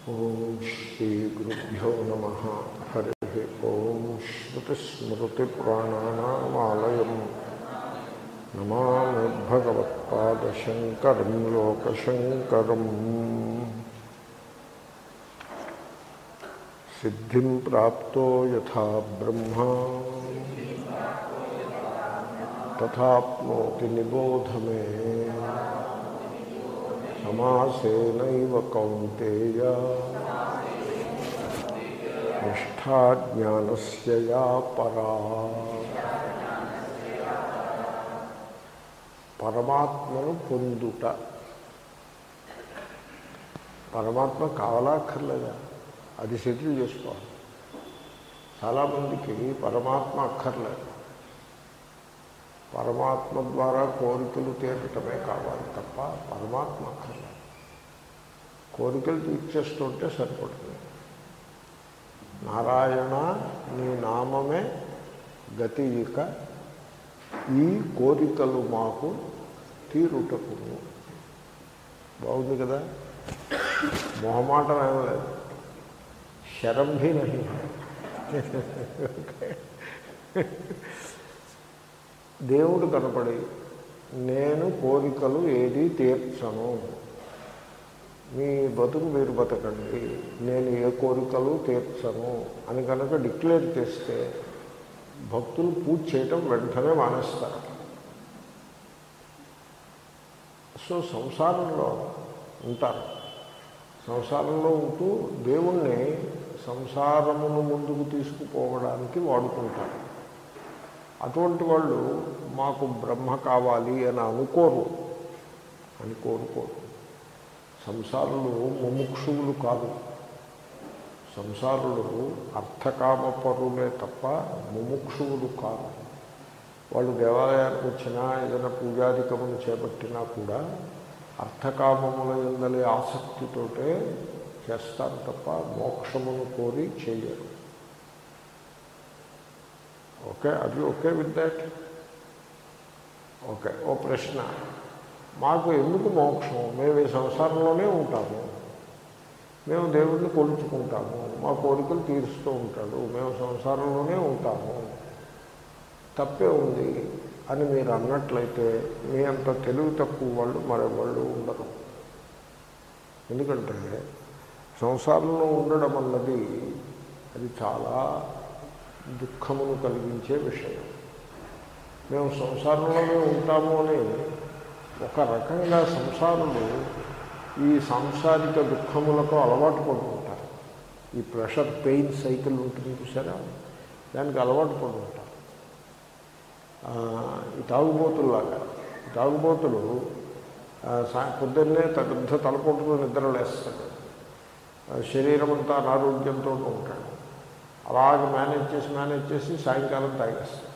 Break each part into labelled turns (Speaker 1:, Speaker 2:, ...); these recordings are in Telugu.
Speaker 1: ఓం శ్రీ గురుభ్యో నమ హరి ఓం శ్రుతిస్మృతిపురాణానామాలయం నమామి భగవత్పాదశంకరం లోకశంకరం సిద్ధిం ప్రాప్తో యథా బ్రహ్మ తథాప్నోతి నిబోధ మే సమాసేనైవ కౌంతేయ నిష్ఠా జ్ఞానస్య యా పరా పరమాత్మను పొందుట పరమాత్మ కావాలా అక్కర్లేదా అది సెటిల్ చేసుకోవాలి చాలామందికి పరమాత్మ అక్కర్లేదు పరమాత్మ ద్వారా కోరికలు తీర్చటమే కావాలి తప్ప పరమాత్మ అక్కర్లేదు కోరికలు తీర్చేస్తుంటే సరిపడుతుంది నారాయణ నీ నామమే గతి ఇక ఈ కోరికలు మాకు తీరుటకు బాగుంది కదా మొహమాటం ఏం లేదు శరంభి నహి దేవుడు కనపడి నేను కోరికలు ఏది తీర్చను మీ బతుకు మీరు బతకండి నేను ఏ కోరికలు తీర్చను అని కనుక డిక్లేర్ చేస్తే భక్తులు పూజ చేయటం వెంటనే మానేస్తారు సో సంసారంలో ఉంటారు సంసారంలో ఉంటూ దేవుణ్ణి సంసారమును ముందుకు తీసుకుపోవడానికి వాడుకుంటారు అటువంటి వాళ్ళు మాకు బ్రహ్మ కావాలి అని అనుకోరు అని కోరుకోరు సంసారులు ముముక్షువులు కాదు సంసారులు అర్థకామపరులే తప్ప ముముక్షువులు కాదు వాళ్ళు దేవాలయానికి వచ్చినా ఏదైనా పూజాధికమును చేపట్టినా కూడా అర్థకామముల ఎందలే ఆసక్తితోటే చేస్తారు తప్ప మోక్షమును కోరి చేయరు ఓకే అది ఓకే విత్ దాట్ ఓకే ఓ ప్రశ్న మాకు ఎందుకు మోక్షం మేము ఈ సంసారంలోనే ఉంటాము మేము దేవుడిని కొలుచుకుంటాము మా కోరికలు తీరుస్తూ ఉంటాడు మేము సంసారంలోనే ఉంటాము తప్పే ఉంది అని మీరు అన్నట్లయితే మీ అంత తెలివి తక్కువ వాళ్ళు మరెవాళ్ళు ఉండరు ఎందుకంటే సంసారంలో ఉండడం అన్నది అది చాలా దుఃఖమును కలిగించే విషయం మేము సంసారంలోనే ఉంటాము అని ఒక రకంగా సంసారులు ఈ సాంసారిక దుఃఖములతో అలవాటు పడుతుంటారు ఈ ప్రెషర్ పెయిన్ సైకిల్ ఉంటుంది చూసారా దానికి అలవాటు పడుతుంటారు ఈ తాగుబోతుల్లాగా ఈ తాగుబోతులు పొద్దున్నే పెద్ద తలపోటుతో నిద్రలేస్తాడు శరీరం అంతా అనారోగ్యంతో ఉంటాడు అలాగే మేనేజ్ చేసి మేనేజ్ చేసి సాయంకాలం తాగేస్తాడు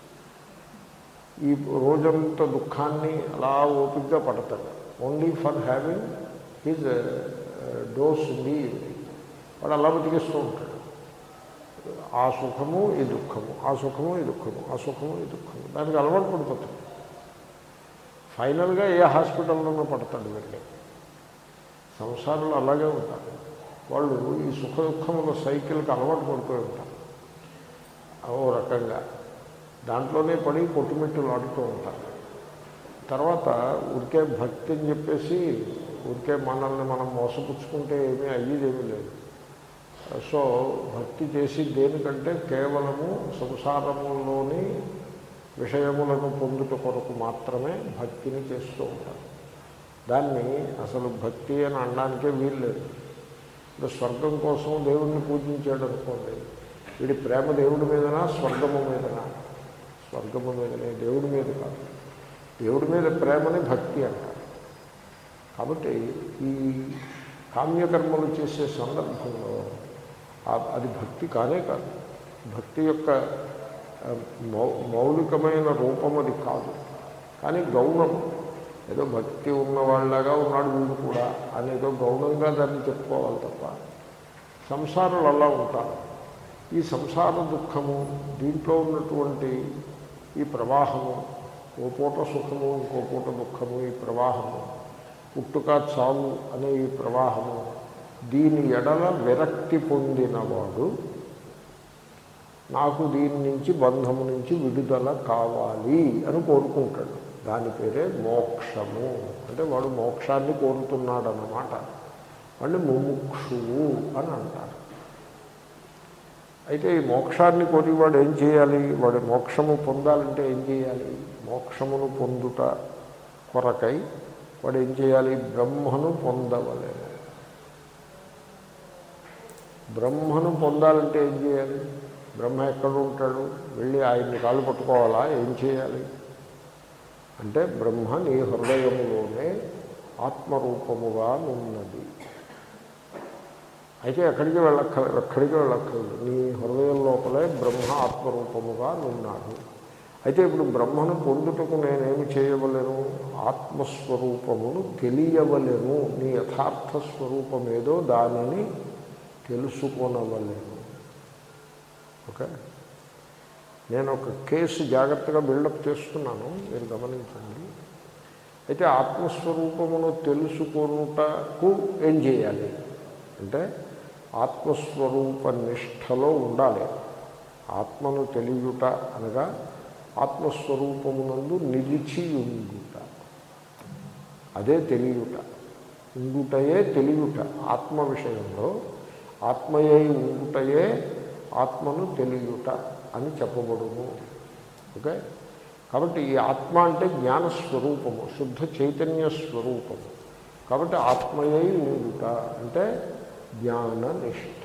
Speaker 1: ఈ రోజంతా దుఃఖాన్ని అలా ఓపికగా పడతాడు only for having his dose ఉంది వాడు అలా బతికిస్తూ ఉంటాడు ఆ సుఖము ఈ దుఃఖము ఆ సుఖము ఈ దుఃఖము ఆ సుఖము ఈ దుఃఖము దానికి అలవాటు పడిపోతాడు ఫైనల్గా ఏ హాస్పిటల్లోనూ పడతాడు వెళ్ళి సంసారంలో అలాగే ఉంటారు వాళ్ళు ఈ సుఖ దుఃఖముల సైకిల్కి అలవాటు పడిపోయి ఉంటారు ఓ రకంగా దాంట్లోనే పడి కొట్టుమిట్టులు ఆడుతూ ఉంటారు తర్వాత ఉరికే భక్తి అని చెప్పేసి ఉరికే మనల్ని మనం మోసపుచ్చుకుంటే ఏమీ అయ్యేదేమీ లేదు సో భక్తి చేసి దేనికంటే కేవలము సంసారములోని విషయములను పొందుట కొరకు మాత్రమే భక్తిని చేస్తూ ఉంటారు దాన్ని అసలు భక్తి అని అనడానికే వీల్లేదు ఇప్పుడు స్వర్గం కోసం దేవుణ్ణి పూజించాడు అనుకోండి వీడి ప్రేమ దేవుడి మీదనా స్వర్గము మీదనా స్వర్గము మీదనే దేవుడి మీద కాదు దేవుడి మీద ప్రేమని భక్తి అంటారు కాబట్టి ఈ కామ్యకర్మలు చేసే సందర్భంలో అది భక్తి కానే కాదు భక్తి యొక్క మౌ మౌలికమైన రూపం అది కాదు కానీ గౌరవం ఏదో భక్తి ఉన్నవాళ్ళగా ఉన్నాడు వీడు కూడా అనేదో గౌరవంగా దాన్ని చెప్పుకోవాలి తప్ప సంసారాలు అలా ఉంటారు ఈ సంసార దుఃఖము దీంట్లో ఉన్నటువంటి ఈ ప్రవాహము ఓ పూట సుఖము ఇంకో పూట దుఃఖము ఈ ప్రవాహము పుట్టుక చావు అనే ఈ ప్రవాహము దీని ఎడల విరక్తి పొందినవాడు నాకు దీని నుంచి బంధము నుంచి విడుదల కావాలి అని కోరుకుంటాడు దాని పేరే మోక్షము అంటే వాడు మోక్షాన్ని కోరుతున్నాడు అన్నమాట వాడిని ముముక్షువు అని అంటారు అయితే ఈ మోక్షాన్ని కోరి వాడు ఏం చేయాలి వాడు మోక్షము పొందాలంటే ఏం చేయాలి మోక్షమును పొందుట కొరకై వాడు ఏం చేయాలి బ్రహ్మను పొందవలే బ్రహ్మను పొందాలంటే ఏం చేయాలి బ్రహ్మ ఎక్కడ ఉంటాడు వెళ్ళి ఆయన్ని కాళ్ళు పట్టుకోవాలా ఏం చేయాలి అంటే బ్రహ్మ నీ హృదయములోనే ఆత్మరూపముగా ఉన్నది అయితే ఎక్కడికి వెళ్ళక్క ఎక్కడికి వెళ్ళక్కర్లేదు నీ హృదయం లోపలే బ్రహ్మ ఆత్మరూపముగా ఉన్నాడు అయితే ఇప్పుడు బ్రహ్మను పొందుటకు నేనేమి చేయవలేను ఆత్మస్వరూపమును తెలియవలేను నీ యథార్థ స్వరూపమేదో దానిని తెలుసుకొనవలేను ఓకే నేను ఒక కేసు జాగ్రత్తగా బిల్డప్ చేస్తున్నాను మీరు గమనించండి అయితే ఆత్మస్వరూపమును తెలుసుకొనుటకు ఏం చేయాలి అంటే ఆత్మస్వరూప నిష్టలో ఉండాలి ఆత్మను తెలియుట అనగా ఆత్మస్వరూపమునందు నిలిచి ఉండుట అదే తెలియుట ఉండుటయే తెలియుట ఆత్మ విషయంలో ఆత్మయే ఉండుటయే ఆత్మను తెలియుట అని చెప్పబడును ఓకే కాబట్టి ఈ ఆత్మ అంటే జ్ఞానస్వరూపము శుద్ధ చైతన్య స్వరూపము కాబట్టి ఆత్మయై ఉండుట అంటే జ్ఞాననిష్ట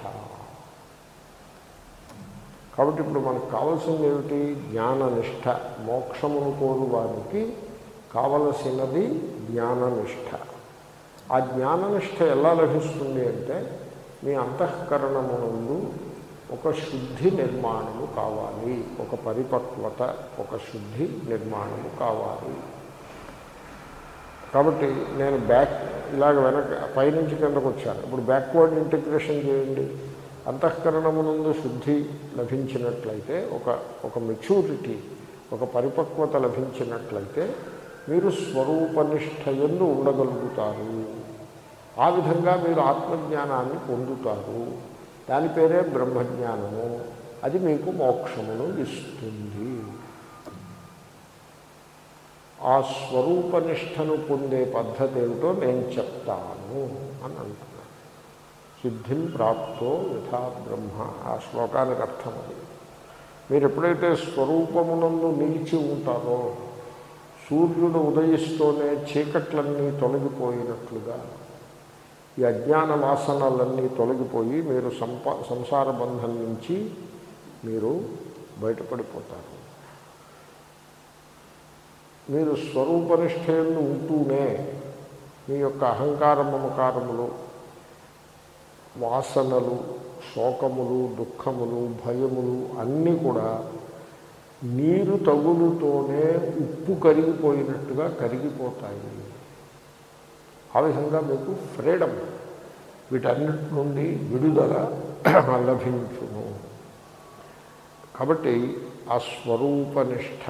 Speaker 1: కాబట్టి ఇప్పుడు మనకు కావలసింది ఏమిటి జ్ఞాననిష్ట మోక్షమును కోరువానికి కావలసినది జ్ఞాననిష్ట ఆ జ్ఞాననిష్ట ఎలా లభిస్తుంది అంటే మీ అంతఃకరణమునందు ఒక శుద్ధి నిర్మాణము కావాలి ఒక పరిపక్వత ఒక శుద్ధి నిర్మాణము కావాలి కాబట్టి నేను బ్యాక్ ఇలాగ వెనక పైనుంచి కిందకు వచ్చాను ఇప్పుడు బ్యాక్వర్డ్ ఇంటిగ్రేషన్ చేయండి అంతఃకరణమునందు శుద్ధి లభించినట్లయితే ఒక ఒక మెచ్యూరిటీ ఒక పరిపక్వత లభించినట్లయితే మీరు స్వరూపనిష్ట ఎందు ఉండగలుగుతారు ఆ విధంగా మీరు ఆత్మజ్ఞానాన్ని పొందుతారు దాని పేరే బ్రహ్మజ్ఞానము అది మీకు మోక్షమును ఇస్తుంది ఆ స్వరూపనిష్టను పొందే పద్ధతి ఏమిటో నేను చెప్తాను అని అంటున్నాను సిద్ధిం ప్రాప్తో యథా బ్రహ్మ ఆ శ్లోకానికి అర్థం అది మీరు ఎప్పుడైతే స్వరూపమునందు నిలిచి ఉంటారో సూర్యుడు ఉదయిస్తూనే చీకట్లన్నీ తొలగిపోయినట్లుగా ఈ అజ్ఞాన వాసనలన్నీ తొలగిపోయి మీరు సంపా సంసార బంధం నుంచి మీరు బయటపడిపోతారు మీరు స్వరూపనిష్టయంలో ఉంటూనే మీ యొక్క అహంకార మమకారములు వాసనలు శోకములు దుఃఖములు భయములు అన్నీ కూడా నీరు తగులుతోనే ఉప్పు కరిగిపోయినట్టుగా కరిగిపోతాయి ఆ విధంగా మీకు ఫ్రీడమ్ వీటన్నిటి నుండి విడుదల లభించును కాబట్టి ఆ స్వరూపనిష్ట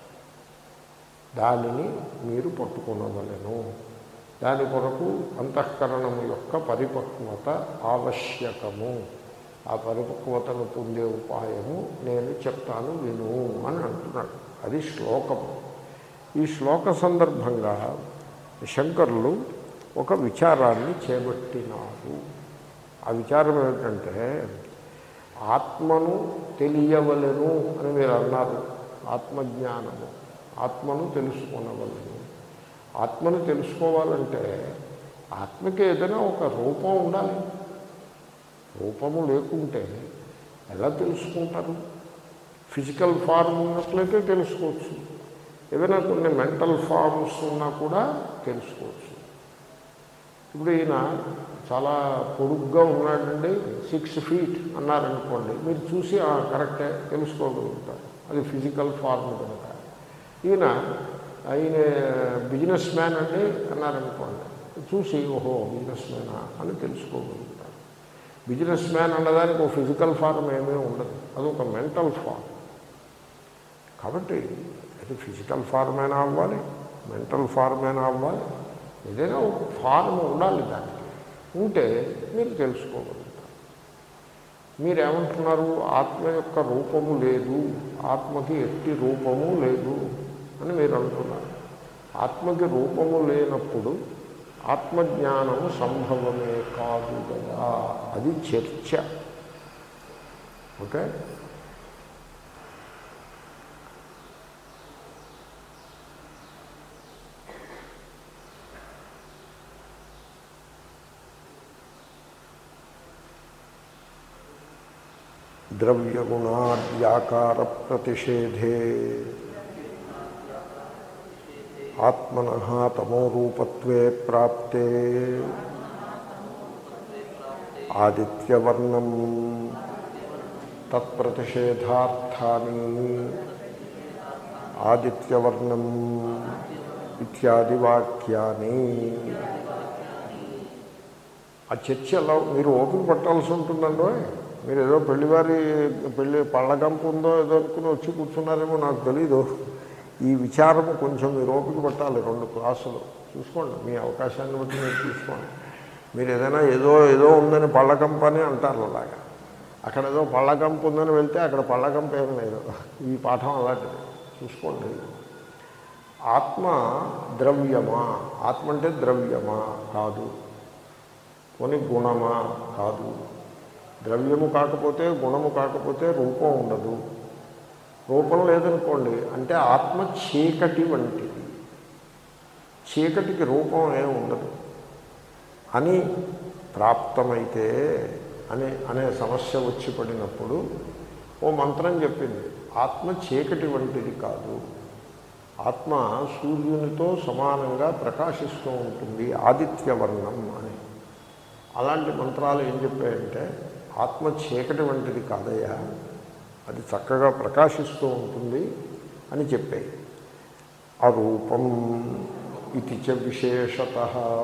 Speaker 1: దానిని మీరు పట్టుకునవలను దాని కొరకు అంతఃకరణము యొక్క పరిపక్వత ఆవశ్యకము ఆ పరిపక్వతను పొందే ఉపాయము నేను చెప్తాను విను అని అంటున్నాడు అది శ్లోకము ఈ శ్లోక సందర్భంగా శంకరులు ఒక విచారాన్ని చేపట్టినారు ఆ విచారం ఏమిటంటే ఆత్మను తెలియవలెను అని మీరు అన్నారు ఆత్మజ్ఞానము ఆత్మను తెలుసుకొనవలను ఆత్మను తెలుసుకోవాలంటే ఆత్మకి ఏదైనా ఒక రూపం ఉండాలి రూపము లేకుంటే ఎలా తెలుసుకుంటారు ఫిజికల్ ఫార్మ్ ఉన్నట్లయితే తెలుసుకోవచ్చు ఏదైనా కొన్ని మెంటల్ ఫార్మ్స్ ఉన్నా కూడా తెలుసుకోవచ్చు ఇప్పుడు ఈయన చాలా పొడుగ్గా ఉన్నాడండి సిక్స్ ఫీట్ అన్నారనుకోండి మీరు చూసి "ఆ, కరెక్టే తెలుసుకోగలుగుతారు అది ఫిజికల్ ఫార్మ్ కనుక ఈయన ఆయన బిజినెస్ మ్యాన్ అండి అన్నారనుకోండి చూసి ఓహో బిజినెస్ మ్యానా అని తెలుసుకోగలుగుతారు బిజినెస్ మ్యాన్ అన్నదానికి ఒక ఫిజికల్ ఫార్మ్ ఏమీ ఉండదు అది ఒక మెంటల్ ఫార్మ్ కాబట్టి అది ఫిజికల్ ఫార్మ్ అయినా అవ్వాలి మెంటల్ ఫార్మ్ అయినా అవ్వాలి ఏదైనా ఒక ఫార్మ్ ఉండాలి దానికి ఉంటే మీరు తెలుసుకోగలుగుతారు మీరేమంటున్నారు ఆత్మ యొక్క రూపము లేదు ఆత్మకి ఎట్టి రూపము లేదు అని మీరు అంటున్నారు ఆత్మకి రూపము లేనప్పుడు ఆత్మజ్ఞానము సంభవమే కాదు కదా అది చర్చ ఓకే ద్రవ్యగుణాద్యాకార ప్రతిషేధే ఆత్మన తమోరూపత్వే ప్రాప్తే ఆదిత్యవర్ణం తత్ప్రతిషేధార్థాని ఆదిత్యవర్ణం ఇత్యాది వాక్యాన్ని ఆ చర్చ ఎలా మీరు ఓపిక పట్టాల్సి ఉంటుందండో మీరు ఏదో పెళ్లివారి పెళ్లి పళ్ళగంపు ఉందో ఏదో అనుకుని వచ్చి కూర్చున్నారేమో నాకు తెలీదు ఈ విచారం కొంచెం మీరు ఓపిక పట్టాలి రెండు క్లాసులు చూసుకోండి మీ అవకాశాన్ని బట్టి మీరు చూసుకోండి మీరు ఏదైనా ఏదో ఏదో ఉందని పళ్ళకంప అని అంటారు అలాగా అక్కడ ఏదో పళ్ళకంపు ఉందని వెళ్తే అక్కడ పళ్ళకంప ఏం లేదు ఈ పాఠం అలాంటిది చూసుకోండి ఆత్మ ద్రవ్యమా ఆత్మ అంటే ద్రవ్యమా కాదు కొని గుణమా కాదు ద్రవ్యము కాకపోతే గుణము కాకపోతే రూపం ఉండదు రూపం లేదనుకోండి అంటే ఆత్మ చీకటి వంటిది చీకటికి రూపం ఏమి ఉండదు అని ప్రాప్తమైతే అనే అనే సమస్య వచ్చి పడినప్పుడు ఓ మంత్రం చెప్పింది ఆత్మ చీకటి వంటిది కాదు ఆత్మ సూర్యునితో సమానంగా ప్రకాశిస్తూ ఉంటుంది ఆదిత్యవర్ణం అని అలాంటి మంత్రాలు ఏం చెప్పాయంటే ఆత్మ చీకటి వంటిది కాదయ్యా అది చక్కగా ప్రకాశిస్తూ ఉంటుంది అని చెప్పాయి అరూపం ఇది చ విశేషత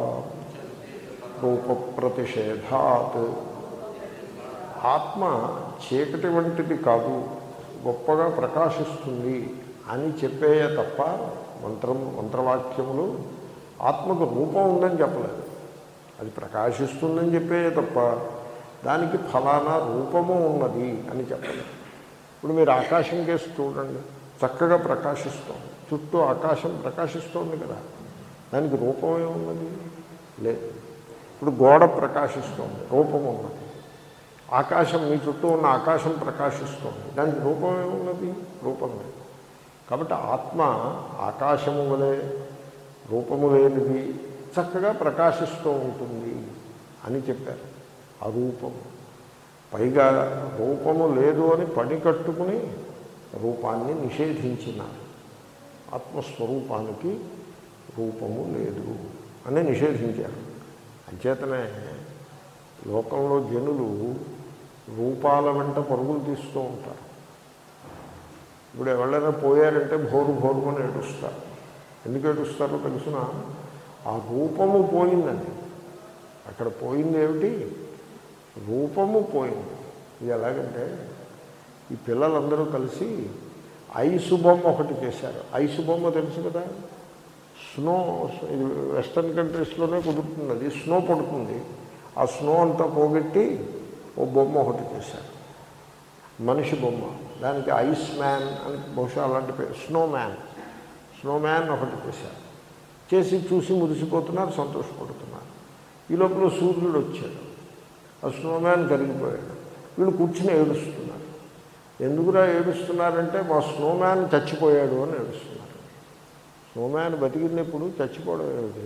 Speaker 1: రూప ప్రతిషేధాత్ ఆత్మ చీకటి వంటిది కాదు గొప్పగా ప్రకాశిస్తుంది అని చెప్పేయ తప్ప మంత్రం మంత్రవాక్యములు ఆత్మకు రూపం ఉందని చెప్పలేదు అది ప్రకాశిస్తుందని చెప్పేయే తప్ప దానికి ఫలానా రూపము ఉన్నది అని చెప్పలేదు ఇప్పుడు మీరు ఆకాశం కేసి చూడండి చక్కగా ప్రకాశిస్తోంది చుట్టూ ఆకాశం ప్రకాశిస్తోంది కదా దానికి రూపం ఏమున్నది లేదు ఇప్పుడు గోడ ప్రకాశిస్తోంది రూపం ఉన్నది ఆకాశం మీ చుట్టూ ఉన్న ఆకాశం ప్రకాశిస్తోంది దానికి రూపం ఏమున్నది రూపం లేదు కాబట్టి ఆత్మ ఆకాశము వలె రూపము లేనిది చక్కగా ప్రకాశిస్తూ ఉంటుంది అని చెప్పారు అరూపము పైగా రూపము లేదు అని పని కట్టుకుని రూపాన్ని నిషేధించినారు ఆత్మస్వరూపానికి రూపము లేదు అని నిషేధించారు అంచేతనే లోకంలో జనులు రూపాల వెంట పరుగులు తీస్తూ ఉంటారు ఇప్పుడు ఎవరైనా పోయారంటే భోరు భోరు అని ఏడుస్తారు ఎందుకు ఏడుస్తారో తెలుసిన ఆ రూపము పోయిందండి అక్కడ పోయింది ఏమిటి రూపము పోయింది ఇది ఎలాగంటే ఈ పిల్లలందరూ కలిసి ఐసు బొమ్మ ఒకటి చేశారు ఐసు బొమ్మ తెలుసు కదా స్నో ఇది వెస్టర్న్ కంట్రీస్లోనే కుదురుతుంది అది స్నో పడుతుంది ఆ స్నో అంతా పోగొట్టి ఓ బొమ్మ ఒకటి చేశారు మనిషి బొమ్మ దానికి ఐస్ మ్యాన్ అని బహుశా అలాంటి పేరు స్నో మ్యాన్ స్నో మ్యాన్ ఒకటి చేశారు చేసి చూసి మురిసిపోతున్నారు సంతోషపడుతున్నారు ఈ లోపల సూర్యుడు వచ్చాడు ఆ స్నో మ్యాన్ కరిగిపోయాడు వీళ్ళు కూర్చుని ఏడుస్తున్నారు ఎందుకురా ఏడుస్తున్నారంటే మా స్నో మ్యాన్ చచ్చిపోయాడు అని ఏడుస్తున్నారు స్నో మ్యాన్ బతికినప్పుడు చచ్చిపోవడం ఏమిటి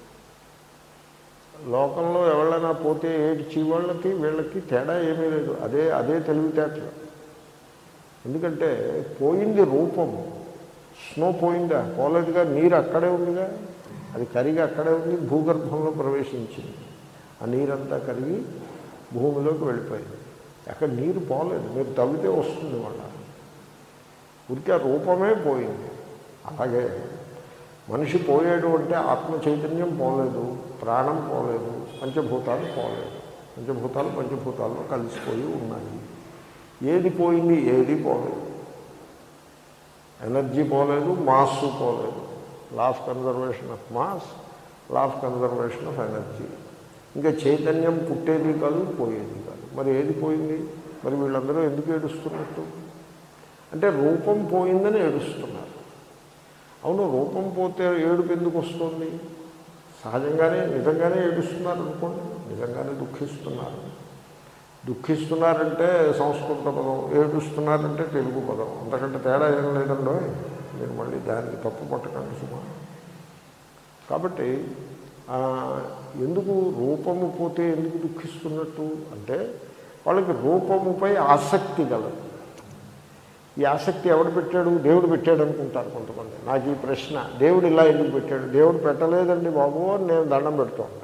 Speaker 1: లోకంలో ఎవరైనా పోతే ఏడ్చి వాళ్ళకి వీళ్ళకి తేడా ఏమీ లేదు అదే అదే తెలివితేటలు ఎందుకంటే పోయింది రూపము స్నో పోయిందా పోలేదుగా నీరు అక్కడే ఉందిగా అది కరిగి అక్కడే ఉంది భూగర్భంలో ప్రవేశించింది ఆ నీరంతా కరిగి భూమిలోకి వెళ్ళిపోయింది అక్కడ నీరు పోలేదు మీరు తవ్వితే వస్తుంది వాళ్ళ ఉరికి ఆ రూపమే పోయింది అలాగే మనిషి పోయాడు అంటే ఆత్మ చైతన్యం పోలేదు ప్రాణం పోలేదు పంచభూతాలు పోలేదు పంచభూతాలు పంచభూతాల్లో కలిసిపోయి ఉన్నాయి ఏది పోయింది ఏది పోలేదు ఎనర్జీ పోలేదు మాస్ పోలేదు law of conservation of mass law of conservation of energy ఇంకా చైతన్యం పుట్టేది కాదు పోయేది కాదు మరి ఏది పోయింది మరి వీళ్ళందరూ ఎందుకు ఏడుస్తున్నట్టు అంటే రూపం పోయిందని ఏడుస్తున్నారు అవును రూపం పోతే ఏడుపు ఎందుకు వస్తుంది సహజంగానే నిజంగానే ఏడుస్తున్నారు అనుకోండి నిజంగానే దుఃఖిస్తున్నారు దుఃఖిస్తున్నారంటే సంస్కృత పదం ఏడుస్తున్నారంటే తెలుగు పదం అంతకంటే తేడా ఏం లేదండో మీరు మళ్ళీ దాన్ని తప్పు పట్టకండి సుమా కాబట్టి ఆ, ఎందుకు రూపము పోతే ఎందుకు దుఃఖిస్తున్నట్టు అంటే వాళ్ళకి రూపముపై ఆసక్తి గలదు ఈ ఆసక్తి ఎవడు పెట్టాడు దేవుడు పెట్టాడు అనుకుంటారు కొంతమంది నాకు ఈ ప్రశ్న దేవుడు ఇలా ఎందుకు పెట్టాడు దేవుడు పెట్టలేదండి బాబు అని నేను దండం పెడుతూ ఉంటాను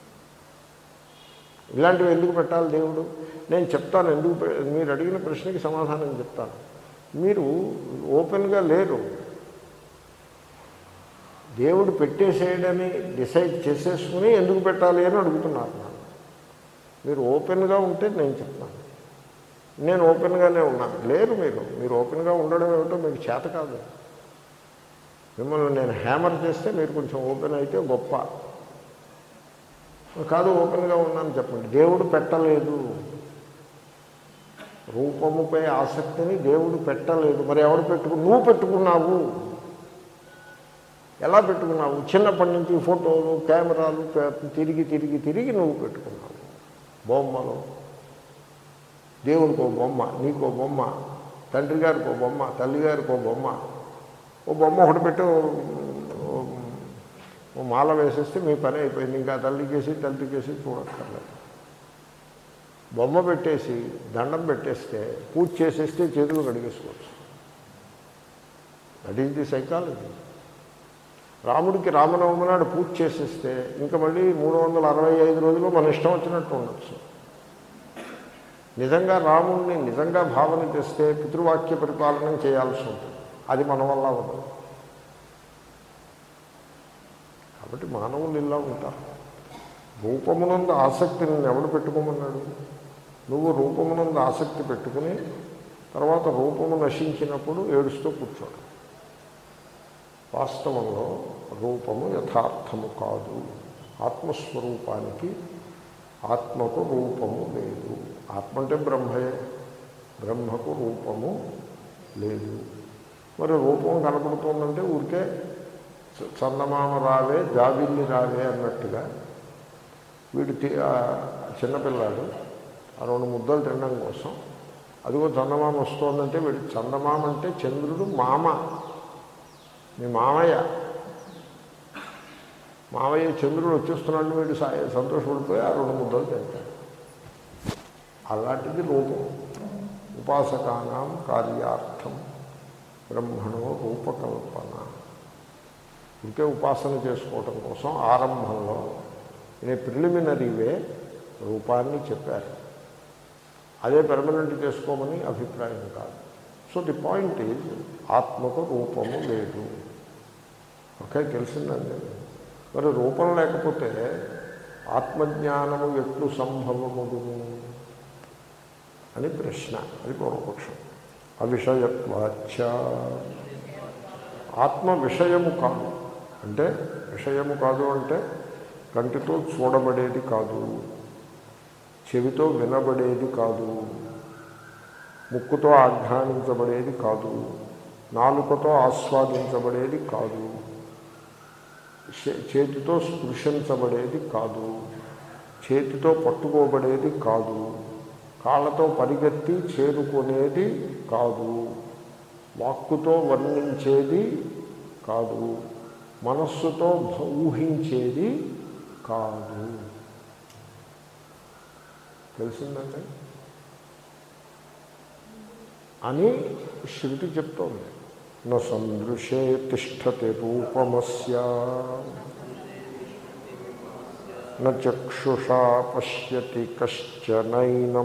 Speaker 1: ఇలాంటివి ఎందుకు పెట్టాలి దేవుడు నేను చెప్తాను ఎందుకు పె- మీరు అడిగిన ప్రశ్నకి సమాధానం చెప్తాను మీరు ఓపెన్గా లేరు దేవుడు పెట్టేసేయడని డిసైడ్ చేసేసుకుని ఎందుకు పెట్టాలి అని అడుగుతున్నారు నన్ను మీరు ఓపెన్గా ఉంటే నేను చెప్తాను నేను ఓపెన్గానే ఉన్నాను లేరు మీరు మీరు ఓపెన్గా ఉండడం ఏమిటో మీకు చేత కాదు మిమ్మల్ని నేను హ్యామర్ చేస్తే మీరు కొంచెం ఓపెన్ అయితే గొప్ప కాదు ఓపెన్గా ఉన్నాను చెప్పండి దేవుడు పెట్టలేదు రూపముపై ఆసక్తిని దేవుడు పెట్టలేదు మరి ఎవడు పెట్టుకు నువ్వు పెట్టుకున్నావు ఎలా పెట్టుకున్నావు చిన్నప్పటి నుంచి ఫోటోలు కెమెరాలు పె- తిరిగి తిరిగి తిరిగి నువ్వు పెట్టుకున్నావు బొమ్మలు దేవుడికో బొమ్మ నీకో బొమ్మ తండ్రి గారికో బొమ్మ తల్లి గారికో బొమ్మ ఓ బొమ్మ ఒకటి పెట్టి ఓ- ఓ మాల వేసేస్తే మీ పని అయిపోయింది ఇంకా తల్లికేసి తండ్రికేసి చూడక్కర్లేదు బొమ్మ పెట్టేసి దండం పెట్టేస్తే పూజ చేసేస్తే చేతులు కడిగేసుకోవచ్చు దట్ ఈజ్ ది సైకాలజీ రాముడికి రామనవమి నాడు పూజ చేసేస్తే ఇంకా మళ్ళీ మూడు వందల అరవై ఐదు రోజులు మన ఇష్టం వచ్చినట్టు ఉండొచ్చు నిజంగా రాముడిని నిజంగా భావన చేస్తే పితృవాక్య పరిపాలన చేయాల్సి ఉంటుంది అది మన వల్ల ఉండదు కాబట్టి మానవులు ఇలా ఉంటారు రూపమునందు ఆసక్తిని ఎవడు పెట్టుకోమన్నాడు నువ్వు రూపమునందు ఆసక్తి పెట్టుకుని తర్వాత రూపము నశించినప్పుడు ఏడుస్తూ కూర్చోడు వాస్తవంలో రూపము యథార్థము కాదు ఆత్మస్వరూపానికి ఆత్మకు రూపము లేదు ఆత్మ అంటే బ్రహ్మయే బ్రహ్మకు రూపము లేదు మరి రూపం కనపడుతోందంటే ఊరికే చ- చందమామ రావే జాబిల్లి రావే అన్నట్టుగా వీడు తి- ఆ చిన్నపిల్లాడు ఆ రెండు ముద్దలు తినడం కోసం అదిగో చందమామ వస్తోందంటే వీడు చందమామ అంటే చంద్రుడు మామ మీ మామయ్య మామయ్య చంద్రుడు వచ్చేస్తున్నాడు వీడు సా- సంతోషపడిపోయి ఆ రెండు ముద్దలు తింటాడు అలాంటిది రూపం ఉపాసకానాం కార్యార్థం బ్రహ్మణో రూపకల్పన ఇంకే ఉపాసన చేసుకోవటం కోసం ఆరంభంలో ఇన్ ప్రిలిమినరీ వే రూపాన్ని చెప్పారు అదే పెర్మనెంట్ చేసుకోమని అభిప్రాయం కాదు సో ది పాయింట్ ఈజ్ ఆత్మకు రూపము లేదు ఓకే తెలిసిందండి మరి రూపం లేకపోతే ఆత్మజ్ఞానము ఎట్లు సంభవముదును అని ప్రశ్న అది పూర్వపక్షం అవిషయత్వాచ ఆత్మ విషయము కాదు అంటే విషయము కాదు అంటే కంటితో చూడబడేది కాదు చెవితో వినబడేది కాదు ముక్కుతో ఆఘ్రానించబడేది కాదు నాలుకతో ఆస్వాదించబడేది కాదు చే- చేతితో స్పృశించబడేది కాదు చేతితో పట్టుకోబడేది కాదు కాళ్ళతో పరిగెత్తి చేరుకునేది కాదు వాక్కుతో వర్ణించేది కాదు మనస్సుతో భ- ఊహించేది కాదు తెలిసిందండి అని శృతి చెప్తోంది న సందృశే తిష్టతి రూపమస్య న చక్షుషా పశ్యతి కశ్చనైనం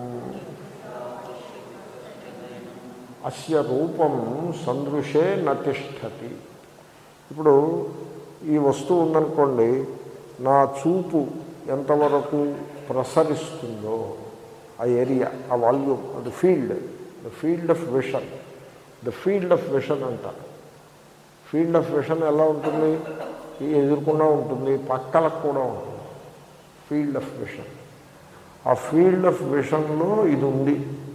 Speaker 1: అస్య రూపం సందృశే న తిష్టతి ఇప్పుడు ఈ వస్తువు ఉందనుకోండి నా చూపు ఎంతవరకు ప్రసరిస్తుందో ఆ ఏరియా ఆ వాల్యూమ్ అది field the field of vision the field of vision అంటారు ఫీల్డ్ ఆఫ్ విషన్ ఎలా ఉంటుంది ఈ ఎదుర్కొన్నా ఉంటుంది పక్కలకు కూడా ఉంటుంది ఫీల్డ్ ఆఫ్ విషన్ ఆ ఫీల్డ్ ఆఫ్ విషన్లో ఇది ఉంది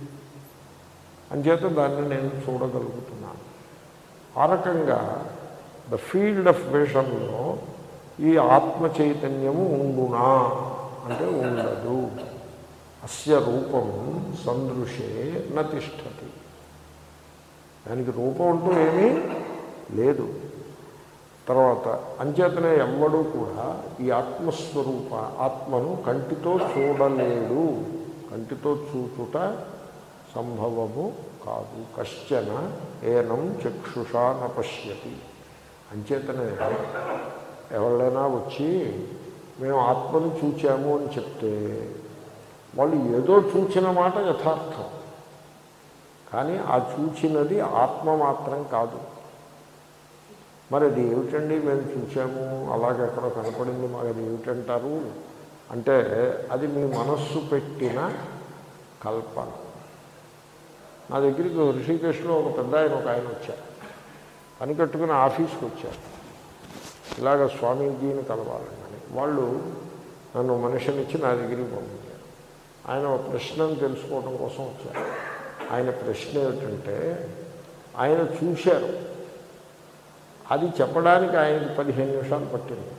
Speaker 1: అంచేత దాన్ని నేను చూడగలుగుతున్నాను ఆ రకంగా ద ఫీల్డ్ ఆఫ్ విషన్లో ఈ ఆత్మ చైతన్యము ఉండునా అంటే ఉండదు అస్య రూపం సందృశే నతిష్టతి దానికి రూపం అంటూ ఏమీ లేదు తర్వాత అంచేతనే ఎవ్వడూ కూడా ఈ ఆత్మస్వరూప ఆత్మను కంటితో చూడలేడు కంటితో చూచుట సంభవము కాదు కశ్చన ఏనం చక్షుషా న పశ్యతి అంచేతనే ఎవరైనా వచ్చి మేము ఆత్మను చూచాము అని చెప్తే వాళ్ళు ఏదో చూచిన మాట యథార్థం కానీ ఆ చూచినది ఆత్మ మాత్రం కాదు మరి అది ఏమిటండి మేము చూసాము అలాగెక్కడో కనపడింది మాకు అది ఏమిటంటారు అంటే అది మీ మనస్సు పెట్టిన కల్పన నా దగ్గరికి ఋషికేశ్లో ఒక పెద్ద ఆయన ఒక ఆయన వచ్చారు పని కట్టుకుని ఆఫీస్కి వచ్చారు ఇలాగ స్వామీజీని కలవాలని వాళ్ళు నన్ను మనిషినిచ్చి నా దగ్గరికి పంపించారు ఆయన ఒక ప్రశ్నను తెలుసుకోవడం కోసం వచ్చారు ఆయన ప్రశ్న ఏమిటంటే ఆయన చూశారు అది చెప్పడానికి ఆయనకి పదిహేను నిమిషాలు పట్టింది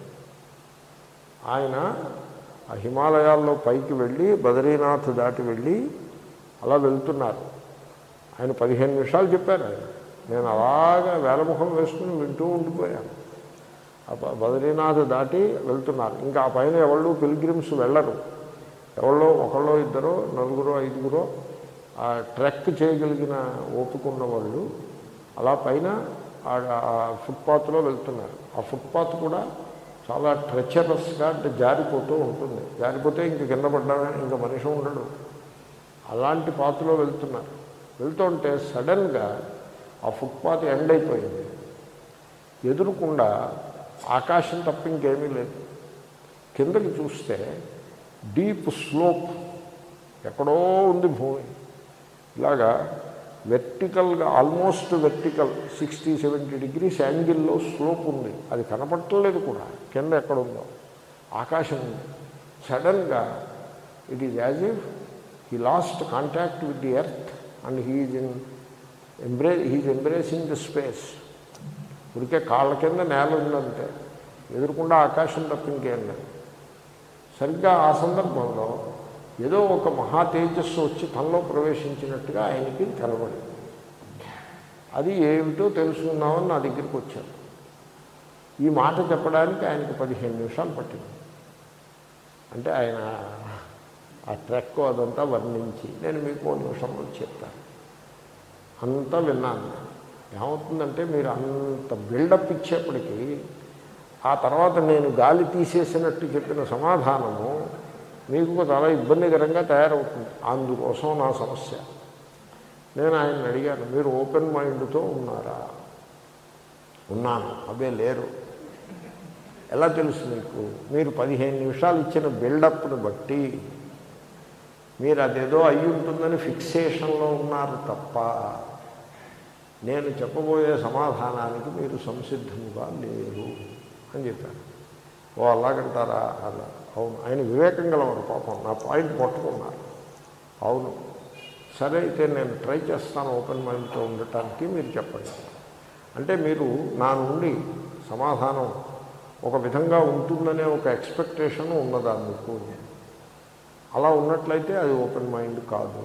Speaker 1: ఆయన ఆ హిమాలయాల్లో పైకి వెళ్ళి బద్రీనాథ్ దాటి వెళ్ళి అలా వెళ్తున్నారు ఆయన పదిహేను నిమిషాలు చెప్పారు ఆయన నేను అలాగా వేలముఖం వేసుకుని వింటూ ఉండిపోయాను ఆ బ- బద్రీనాథ్ దాటి వెళ్తున్నారు ఇంకా ఆ పైన ఎవళ్ళు పిల్గ్రిమ్స్ వెళ్ళరు ఎవరో ఒకళ్ళో ఇద్దరో నలుగురో ఐదుగురో ఆ ట్రెక్ చేయగలిగిన ఓపిక ఉన్న వాళ్ళు అలా పైన ఆ- ఆ ఫుట్పాత్లో వెళ్తున్నారు ఆ ఫుట్పాత్ కూడా చాలా ట్రెచరస్గా అంటే జారిపోతూ ఉంటుంది జారిపోతే ఇంక కింద పడ్డా ఇంకా మనిషి ఉండడు అలాంటి పాత్రలో వెళ్తున్నారు వెళ్తుంటే సడన్గా ఆ ఫుట్పాత్ ఎండ్ అయిపోయింది ఎదురుకుండా ఆకాశం తప్ప ఇంకేమీ లేదు కిందకి చూస్తే డీప్ స్లోప్ ఎక్కడో ఉంది భూమి ఇలాగా వెర్టికల్గా almost vertical sixty seventy degrees యాంగిల్లో స్లోప్ ఉంది అది కనపడలేదు కూడా కింద ఎక్కడుందో ఆకాశం ఉంది సడన్గా it is as if he lost contact with the earth and he in embrace he embracing the space ఉడికే కాళ్ళ కింద నేల ఉందంటే ఎదురుకుండా ఆకాశం తప్ప ఇంకేం లేదు సరిగ్గా ఆ సందర్భంలో ఏదో ఒక మహా తేజస్సు వచ్చి తనలో ప్రవేశించినట్టుగా ఆయనకి కనబడింది అది ఏమిటో తెలుసుకుందామని నా దగ్గరికి వచ్చారు ఈ మాట చెప్పడానికి ఆయనకి పదిహేను నిమిషాలు పట్టింది అంటే ఆయన ఆ ట్రెక్ అదంతా వర్ణించి నేను మీకు ఓ నిమిషంలో చెప్తాను అంతా విన్నాను నేను. ఏమవుతుందంటే మీరు అంత బిల్డప్ ఇచ్చేప్పటికీ ఆ తర్వాత నేను గాలి తీసేసినట్టు చెప్పిన సమాధానము మీకు చాలా ఇబ్బందికరంగా తయారవుతుంది అందుకోసం నా సమస్య నేను ఆయన్ని అడిగాను మీరు ఓపెన్ మైండ్తో ఉన్నారా ఉన్నాను అదే లేరు ఎలా తెలుసు మీకు మీరు పదిహేను నిమిషాలు ఇచ్చిన బిల్డప్ను బట్టి మీరు అదేదో అయి ఉంటుందని ఫిక్సేషన్లో ఉన్నారు తప్ప నేను చెప్పబోయే సమాధానానికి మీరు సంసిద్ధముగా లేరు అని చెప్పాను ఓ అలాగంటారా అలా అవును ఆయన వివేకం గలవారు పాపం నా పాయింట్ పట్టుకున్నారు అవును సరే అయితే నేను ట్రై చేస్తాను ఓపెన్ మైండ్తో ఉండటానికి మీరు చెప్పండి అంటే మీరు నా నుండి సమాధానం ఒక విధంగా ఉంటుందనే ఒక ఎక్స్పెక్టేషన్ ఉన్నదా మీకు అలా ఉన్నట్లయితే అది ఓపెన్ మైండ్ కాదు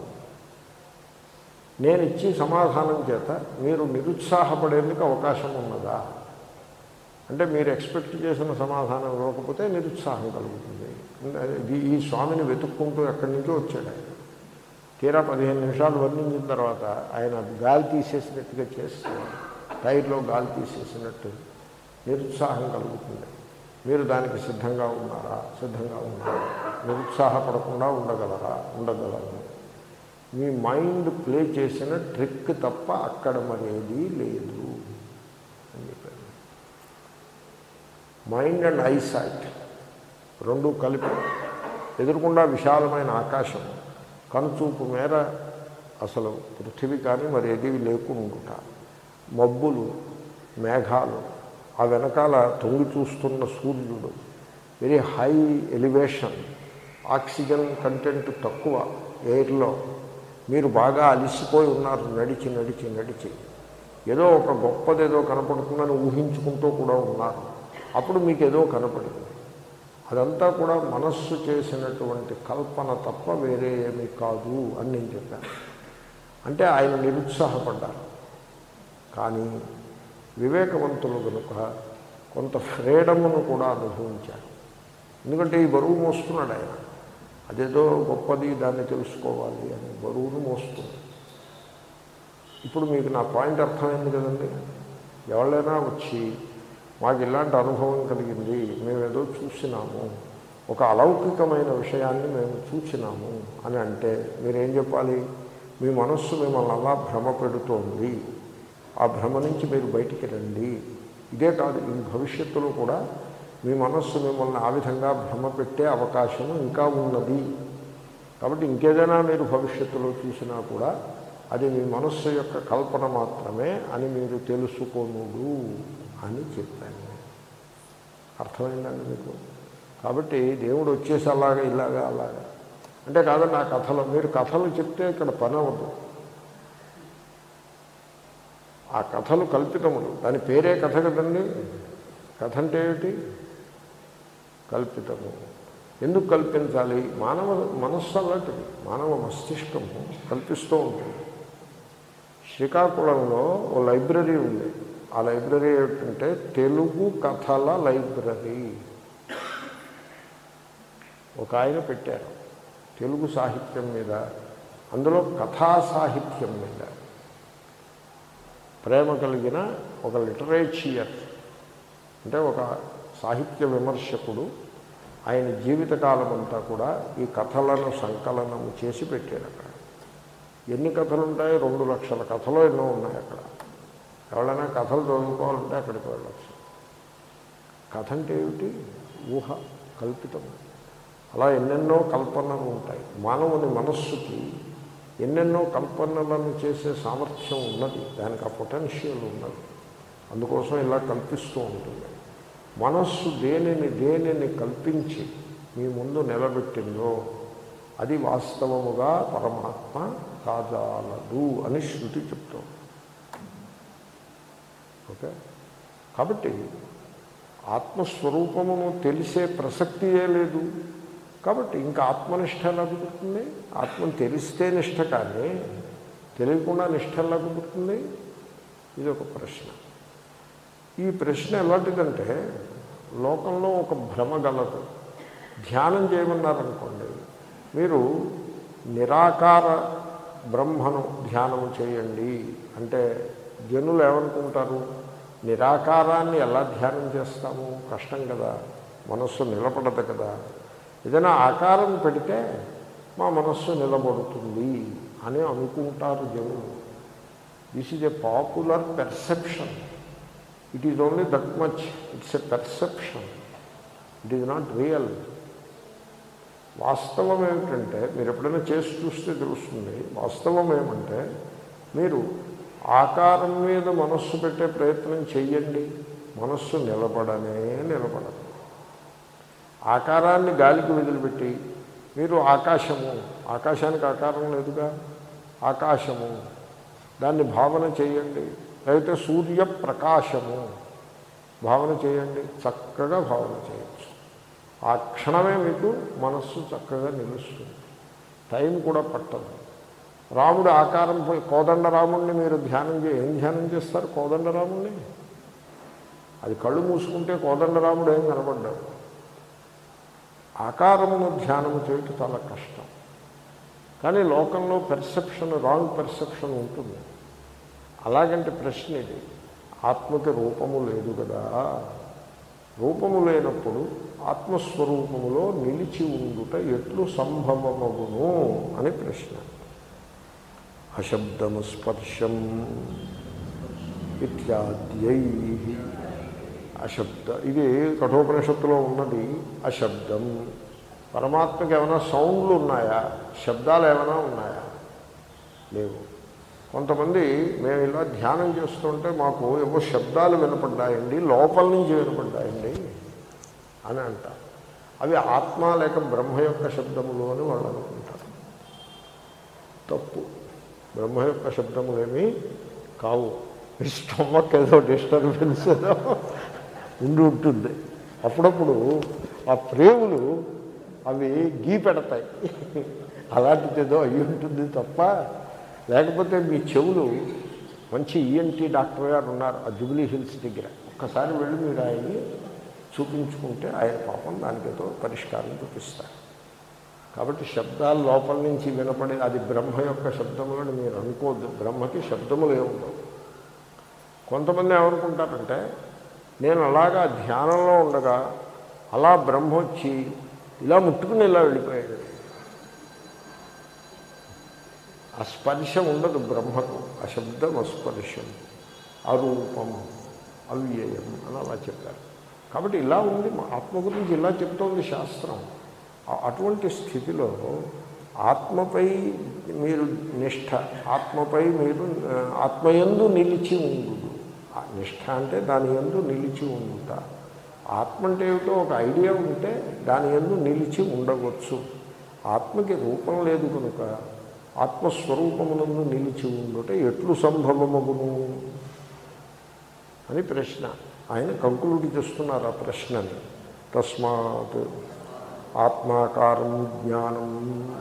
Speaker 1: నేను ఇచ్చి సమాధానం చేత మీరు నిరుత్సాహపడేందుకు అవకాశం ఉన్నదా అంటే మీరు ఎక్స్పెక్ట్ చేసిన సమాధానం ఇవ్వకపోతే నిరుత్సాహం కలుగుతుంది ఇది- ఈ స్వామిని వెతుక్కుంటూ ఎక్కడి నుంచో వచ్చాడు ఆయన తీరా పదిహేను నిమిషాలు వర్ణించిన తర్వాత ఆయన గాలి తీసేసినట్టుగా చేస్తే టైర్లో గాలి తీసేసినట్టు నిరుత్సాహం కలుగుతుంది మీరు దానికి సిద్ధంగా ఉన్నారా సిద్ధంగా ఉన్నారా నిరుత్సాహపడకుండా ఉండగలరా ఉండగలరు మీ మైండ్ ప్లే చేసిన ట్రిక్ తప్ప అక్కడ మరేది లేదు అని చెప్పారు మైండ్ అండ్ ఐసైట్ రెండు కలిపి ఎదురుకుండా విశాలమైన ఆకాశం కనుచూపు మేర అసలు పృథివీ కానీ మరేది లేకుండా మబ్బులు మేఘాలు ఆ వెనకాల తొంగి చూస్తున్న సూర్యుడు very high elevation oxygen content తక్కువ ఎయిర్లో మీరు బాగా అలిసిపోయి ఉన్నారు నడిచి నడిచి నడిచి ఏదో ఒక గొప్పదేదో కనపడుతుందని ఊహించుకుంటూ కూడా ఉన్నారు అప్పుడు మీకు ఏదో కనపడింది అదంతా కూడా మనస్సు చేసినటువంటి కల్పన తప్ప వేరే ఏమీ కాదు అని నేను చెప్పాను అంటే ఆయన నిరుత్సాహపడ్డారు కానీ వివేకవంతులు కనుక కొంత ఫ్రీడమ్ను కూడా అనుభవించారు ఎందుకంటే ఈ బరువు మోస్తున్నాడు ఆయన అదేదో గొప్పది దాన్ని తెలుసుకోవాలి అని బరువును మోస్తుంది ఇప్పుడు మీకు నా పాయింట్ అర్థమైంది కదండి ఎవరైనా వచ్చి మాకు ఇలాంటి అనుభవం కలిగింది మేము ఏదో చూసినాము ఒక అలౌకికమైన విషయాన్ని మేము చూసినాము అని అంటే మీరేం చెప్పాలి మీ మనస్సు మిమ్మల్ని అలా భ్రమ పెడుతోంది ఆ భ్రమ నుంచి మీరు బయటికి రండి ఇదే కాదు ఈ భవిష్యత్తులో కూడా మీ మనస్సు మిమ్మల్ని ఆ విధంగా భ్రమ పెట్టే అవకాశం ఇంకా ఉన్నది కాబట్టి ఇంకేదైనా మీరు భవిష్యత్తులో చూసినా కూడా అది మీ మనస్సు యొక్క కల్పన మాత్రమే అని మీరు తెలుసుకోనుడు అని చెప్పాను అర్థమైందండి మీకు కాబట్టి దేవుడు వచ్చేసి అలాగా ఇలాగా అలాగా అంటే కాదండి ఆ కథలు మీరు కథలు చెప్తే ఇక్కడ పని అవ్వదు ఆ కథలు కల్పితములు దాని పేరే కథ కదండి కథ అంటే ఏమిటి కల్పితము ఎందుకు కల్పించాలి మానవ మనస్సు అలాంటిది మానవ మస్తిష్కము కల్పిస్తూ ఉంటుంది శ్రీకాకుళంలో ఓ లైబ్రరీ ఉంది ఆ లైబ్రరీ ఏమిటంటే తెలుగు కథల లైబ్రరీ ఒక ఆయన పెట్టారు తెలుగు సాహిత్యం మీద అందులో కథా సాహిత్యం మీద ప్రేమ కలిగిన ఒక లిటరేచర్ అంటే ఒక సాహిత్య విమర్శకుడు ఆయన జీవితకాలం అంతా కూడా ఈ కథలను సంకలనం చేసి పెట్టాడు అక్కడ ఎన్ని కథలు ఉంటాయి రెండు లక్షల కథలు ఎన్నో ఉన్నాయి అక్కడ ఎవరైనా కథలు చదువుకోవాలంటే అక్కడికి వెళ్ళచ్చు కథ అంటే ఏమిటి ఊహ కల్పితం అలా ఎన్నెన్నో కల్పనలు ఉంటాయి మానవుని మనస్సుకి ఎన్నెన్నో కల్పనలను చేసే సామర్థ్యం ఉన్నది దానికి ఆ పొటెన్షియల్ ఉన్నది అందుకోసం ఇలా కల్పిస్తూ ఉంటుంది మనస్సు దేనిని దేనిని కల్పించి మీ ముందు నిలబెట్టిందో అది వాస్తవముగా పరమాత్మ కాజాలదు అని శృతి చెప్తోంది ఓకే కాబట్టి ఆత్మస్వరూపమును తెలిసే ప్రసక్తియే లేదు కాబట్టి ఇంకా ఆత్మనిష్ట ఎలా కుదురుతుంది ఆత్మను తెలిస్తే నిష్ట కానీ తెలియకుండా నిష్ట ఎలా కుదురుతుంది ఇది ఒక ప్రశ్న ఈ ప్రశ్న ఎలాంటిదంటే లోకంలో ఒక భ్రమ గలదు ధ్యానం చేయమన్నారనుకోండి మీరు నిరాకార బ్రహ్మను ధ్యానం చేయండి అంటే జనులు ఏమనుకుంటారు నిరాకారాన్ని ఎలా ధ్యానం చేస్తాము కష్టం కదా మనస్సు నిలబడదు కదా ఏదైనా ఆకారం పెడితే మా మనస్సు నిలబడుతుంది అని అనుకుంటారు జనులు this is a popular perception it is only that much it's a perception it is not real వాస్తవం ఏమిటంటే మీరు ఎప్పుడైనా చేసి చూస్తే తెలుస్తుంది వాస్తవం ఏమంటే మీరు ఆకారం మీద మనస్సు పెట్టే ప్రయత్నం చెయ్యండి మనస్సు నిలబడనే నిలబడదు ఆకారాన్ని గాలికి వదిలిపెట్టి మీరు ఆకాశము ఆకాశానికి ఆకారం లేదుగా ఆకాశము దాన్ని భావన చేయండి లేకపోతే సూర్య ప్రకాశము భావన చేయండి చక్కగా భావన చేయొచ్చు ఆ క్షణమే మీకు మనస్సు చక్కగా నిలుస్తుంది టైం కూడా పట్టదు రాముడు ఆకారం పోయి కోదండరాముడిని మీరు ధ్యానం చే ఏం ధ్యానం చేస్తారు కోదండరాముడిని అది కళ్ళు మూసుకుంటే కోదండరాముడు ఏం కనపడ్డాడు ఆకారమును ధ్యానము చేయటం చాలా కష్టం కానీ లోకంలో పెర్సెప్షన్ రాంగ్ పెర్సెప్షన్ ఉంటుంది అలాగంటే ప్రశ్న ఇది ఆత్మకి రూపము లేదు కదా రూపము లేనప్పుడు ఆత్మస్వరూపములో నిలిచి ఉండుట ఎట్లు సంభవమగును అని ప్రశ్న అశబ్దము స్పర్శం ఇత్యాద్యై అశబ్ద ఇది కఠోపనిషత్తులో ఉన్నది అశబ్దం పరమాత్మకి ఏమైనా సౌండ్లు ఉన్నాయా శబ్దాలు ఏమైనా ఉన్నాయా లేవు కొంతమంది మేము ఇలా ధ్యానం చేస్తుంటే మాకు ఏవో శబ్దాలు వినపడ్డాయండి లోపల నుంచి వినపడ్డాయండి అని అంటారు అవి ఆత్మ లేక బ్రహ్మ యొక్క శబ్దములు అని వాళ్ళు అనుకుంటారు తప్పు బ్రహ్మ యొక్క శబ్దములేమీ కావు ఈ స్టమక్ ఏదో డిస్టర్బెన్స్ ఏదో ఉండి ఉంటుంది అప్పుడప్పుడు ఆ ప్రేములు అవి గీ పెడతాయి అలాంటిది ఏదో అయి ఉంటుంది తప్ప లేకపోతే మీ చెవులు మంచి ఈఎన్టీ డాక్టర్ గారు ఉన్నారు ఆ జూబ్లీ హిల్స్ దగ్గర ఒక్కసారి వెళ్ళి మీరు ఆయన్ని చూపించుకుంటే ఆయన పాపం దానికేదో పరిష్కారం చూపిస్తారు కాబట్టి శబ్దాలు లోపల నుంచి వినపడే అది బ్రహ్మ యొక్క శబ్దములని మీరు అనుకోవద్దు బ్రహ్మకి శబ్దములు ఏముండవు కొంతమంది ఏమనుకుంటారంటే నేను అలాగా ధ్యానంలో ఉండగా అలా బ్రహ్మ వచ్చి ఇలా ముట్టుకుని ఇలా వెళ్ళిపోయాడు ఆ స్పర్శ ఉండదు బ్రహ్మకు ఆ శబ్దం అస్పర్శం అరూపం అవ్యయం అని అలా చెప్పారు కాబట్టి ఇలా ఉంది మా ఆత్మ గురించి ఇలా చెప్తోంది శాస్త్రం ఆ- అటువంటి స్థితిలో ఆత్మపై మీరు నిష్ఠ ఆత్మపై మీరు ఆ, ఆత్మయందు నిలిచి ఉండు ఆ నిష్ఠ అంటే దాని ఎందు నిలిచి ఉండుట ఆత్మ అంటే ఏమిటో ఒక ఐడియా ఉంటే దాని ఎందు నిలిచి ఉండవచ్చు ఆత్మకి రూపం లేదు కనుక ఆత్మస్వరూపమునందు నిలిచి ఉండుట ఎట్లు సంభవమగును అని ప్రశ్న ఆయన కంక్లూడ్ చేస్తున్నారు ఆ ప్రశ్నని తస్మాత్ ఆత్మాకారం జ్ఞానం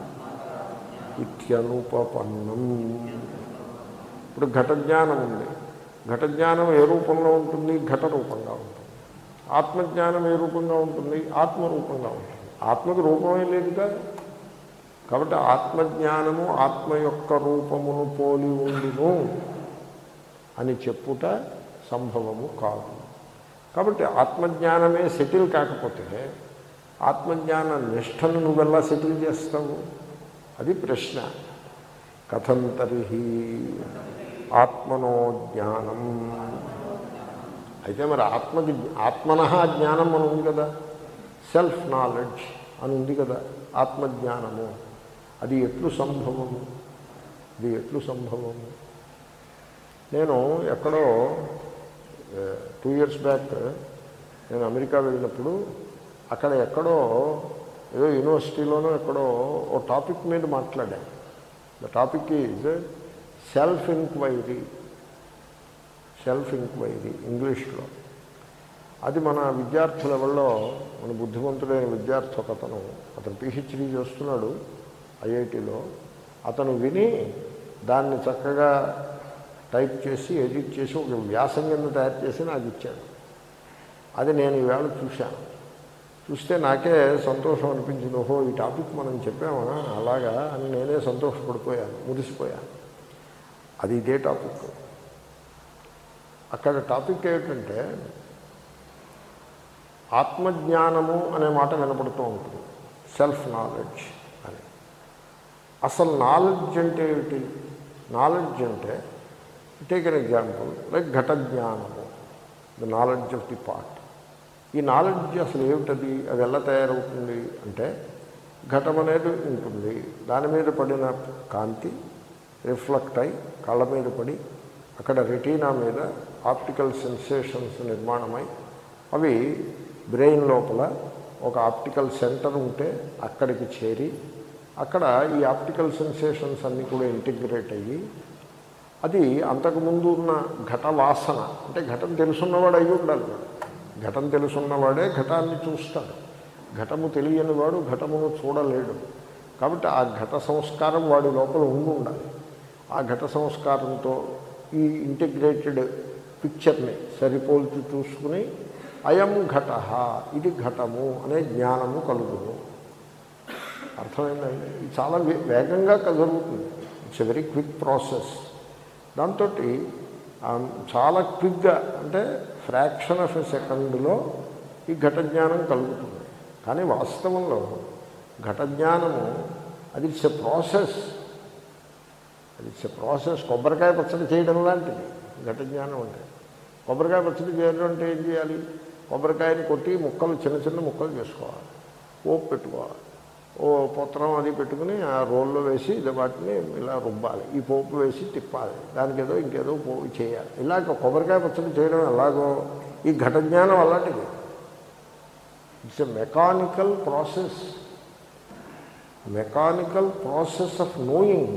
Speaker 1: ఇత్యనుపపన్నం ఇప్పుడు ఘట జ్ఞానం ఉంది ఘట జ్ఞానం ఏ రూపంలో ఉంటుంది ఘట రూపంగా ఉంటుంది ఆత్మజ్ఞానం ఏ రూపంగా ఉంటుంది ఆత్మ రూపంగా ఉంటుంది ఆత్మకి రూపమే లేదుగా కాబట్టి ఆత్మజ్ఞానము ఆత్మ యొక్క రూపమును పోలి ఉండును అని చెప్పుట సంభవము కాదు కాబట్టి ఆత్మజ్ఞానమే సెటిల్ కాకపోతే ఆత్మజ్ఞాన నిష్టను నువ్వెలా సెటిల్ చేస్తావు అది ప్రశ్న కథం తరిహి ఆత్మనో జ్ఞానం అయితే మరి ఆత్మకి ఆత్మన జ్ఞానం అని ఉంది కదా సెల్ఫ్ నాలెడ్జ్ అని ఉంది కదా ఆత్మజ్ఞానము అది ఎట్లు సంభవము అది ఎట్లు సంభవము నేను ఎక్కడో టూ ఇయర్స్ బ్యాక్ నేను అమెరికా వెళ్ళినప్పుడు అక్కడ ఎక్కడో ఏదో యూనివర్సిటీలోనో ఎక్కడో ఓ టాపిక్ మీద మాట్లాడాను the topic is self enquiry self enquiry ఇంగ్లీష్లో అది మన విద్యార్థి లెవెల్లో మన బుద్ధిమంతుడైన విద్యార్థి ఒక అతను అతను పిహెచ్డీ చేస్తున్నాడు ఐఐటిలో అతను విని దాన్ని చక్కగా టైప్ చేసి ఎడిట్ చేసి ఒక వ్యాసం కింద తయారు చేసి నాకు ఇచ్చాడు అది నేను ఈవేళ చూశాను చూస్తే నాకే సంతోషం అనిపించింది ఓహో ఈ టాపిక్ మనం చెప్పామా అలాగా అని నేనే సంతోషపడిపోయాను మురిసిపోయాను అది ఇదే టాపిక్ అక్కడ టాపిక్ ఏమిటంటే ఆత్మజ్ఞానము అనే మాట వినపడుతూ ఉంటుంది సెల్ఫ్ నాలెడ్జ్ అని అసలు నాలెడ్జ్ అంటే ఏమిటి నాలెడ్జ్ అంటే టేక్ అన్ ఎగ్జాంపుల్ లైక్ ఘట జ్ఞానము the knowledge of the part ఈ నాలెడ్జ్ అసలు ఏమిటది అది ఎలా తయారవుతుంది అంటే ఘటం అనేది ఉంటుంది దాని మీద పడిన కాంతి రిఫ్లెక్ట్ అయి కళ్ళ మీద పడి అక్కడ రెటీనా మీద ఆప్టికల్ సెన్సేషన్స్ నిర్మాణమై అవి బ్రెయిన్ లోపల ఒక ఆప్టికల్ సెంటర్ ఉంటే అక్కడికి చేరి అక్కడ ఈ ఆప్టికల్ సెన్సేషన్స్ అన్నీ కూడా ఇంటిగ్రేట్ అయ్యి అది అంతకుముందు ఉన్న ఘట వాసన అంటే ఘటం తెలుసున్నవాడు అయి ఉండాలి వాడు. ఘటం తెలుసున్నవాడే ఘటాన్ని చూస్తాడు ఘటము తెలియని వాడు ఘటమును చూడలేడు కాబట్టి ఆ ఘట సంస్కారం వాడి లోపల ఉండి ఉండాలి ఆ ఘట సంస్కారంతో ఈ ఇంటిగ్రేటెడ్ పిక్చర్ని సరిపోల్చి చూసుకుని అయం ఘట ఇది ఘటము అనే జ్ఞానము కలుగును అర్థమైందండి ఇది చాలా వే- వేగంగా జరుగుతుంది it's a very quick process దాంతో చాలా క్విక్గా అంటే ఫ్రాక్షన్ ఆఫ్ ఎ సెకండ్లో ఈ ఘట జ్ఞానం కలుగుతుంది కానీ వాస్తవంలో ఘట జ్ఞానము అది ఇట్స్ ఎ ప్రాసెస్ అది ఇట్స్ ఎ ప్రాసెస్ కొబ్బరికాయ పచ్చడి చేయడం లాంటిది ఘట జ్ఞానం అంటే కొబ్బరికాయ పచ్చడి చేయడం అంటే ఏం చేయాలి కొబ్బరికాయని కొట్టి ముక్కలు చిన్న చిన్న ముక్కలు చేసుకోవాలి పోపు పెట్టుకోవాలి ఓ పత్రం అది పెట్టుకుని ఆ రోల్లో వేసి ఇది వాటిని ఇలా రుబ్బాలి ఈ పోపు వేసి తిప్పాలి దానికి ఏదో ఇంకేదో పోపు చేయాలి ఇలాగ కొబ్బరికాయ పచ్చడి చేయడం ఎలాగో ఈ ఘట జ్ఞానం అలాంటిది it's a mechanical process mechanical process of knowing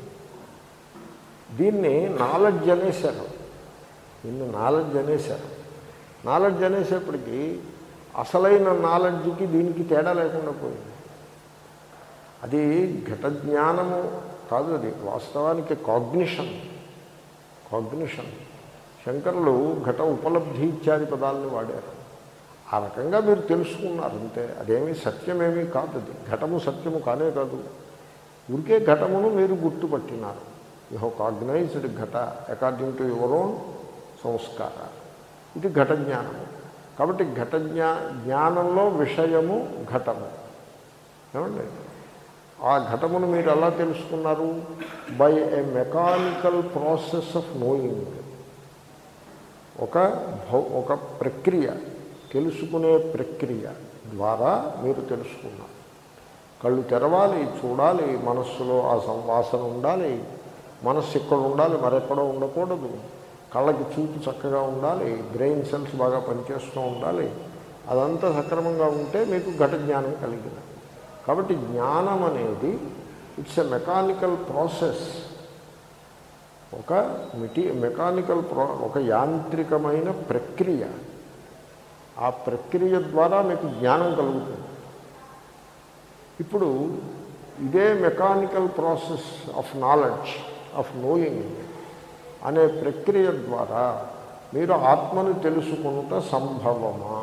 Speaker 1: దీన్ని నాలెడ్జ్ అనేశారు దీన్ని నాలెడ్జ్ అనేశారు నాలెడ్జ్ అనేసేపటికి అసలైన నాలెడ్జ్కి దీనికి తేడా లేకుండా పోయింది అది ఘట జ్ఞానము కాదు అది వాస్తవానికి కాగ్నిషన్ కాగ్నిషన్ శంకరులు ఘట ఉపలబ్ధి ఇత్యాది పదాలని వాడారు ఆ రకంగా మీరు తెలుసుకున్నారు అంతే అదేమీ సత్యమేమీ కాదు అది ఘటము సత్యము కానే కాదు ఊరికే ఘటమును మీరు గుర్తుపట్టినారు యూ హెవ్ కాగ్నైజ్డ్ ఘట అకార్డింగ్ టు యువర్ ఓన్ సంస్కార ఇది ఘట జ్ఞానము కాబట్టి ఘట జ్ఞా జ్ఞానంలో విషయము ఘటము ఏమండి ఆ ఘటమును మీరు ఎలా తెలుసుకున్నారు by a mechanical process of knowing ఒక భౌ ఒక ప్రక్రియ తెలుసుకునే ప్రక్రియ ద్వారా మీరు తెలుసుకున్నారు కళ్ళు తెరవాలి చూడాలి మనస్సులో ఆ సంవాసన ఉండాలి మనస్సు ఇక్కడ ఉండాలి మరెక్కడో ఉండకూడదు కళ్ళకి చూపు చక్కగా ఉండాలి బ్రెయిన్ సెల్స్ బాగా పనిచేస్తూ ఉండాలి అదంతా సక్రమంగా ఉంటే మీకు ఘట జ్ఞానం కలిగింది కాబట్టి జ్ఞానం అనేది ఇట్స్ ఎ మెకానికల్ ప్రాసెస్ ఒక మిటి మెకానికల్ ప్రో ఒక యాంత్రికమైన ప్రక్రియ ఆ ప్రక్రియ ద్వారా మీకు జ్ఞానం కలుగుతుంది ఇప్పుడు ఇదే mechanical process of knowledge of knowing అనే ప్రక్రియ ద్వారా మీరు ఆత్మను తెలుసుకుంట సంభవమా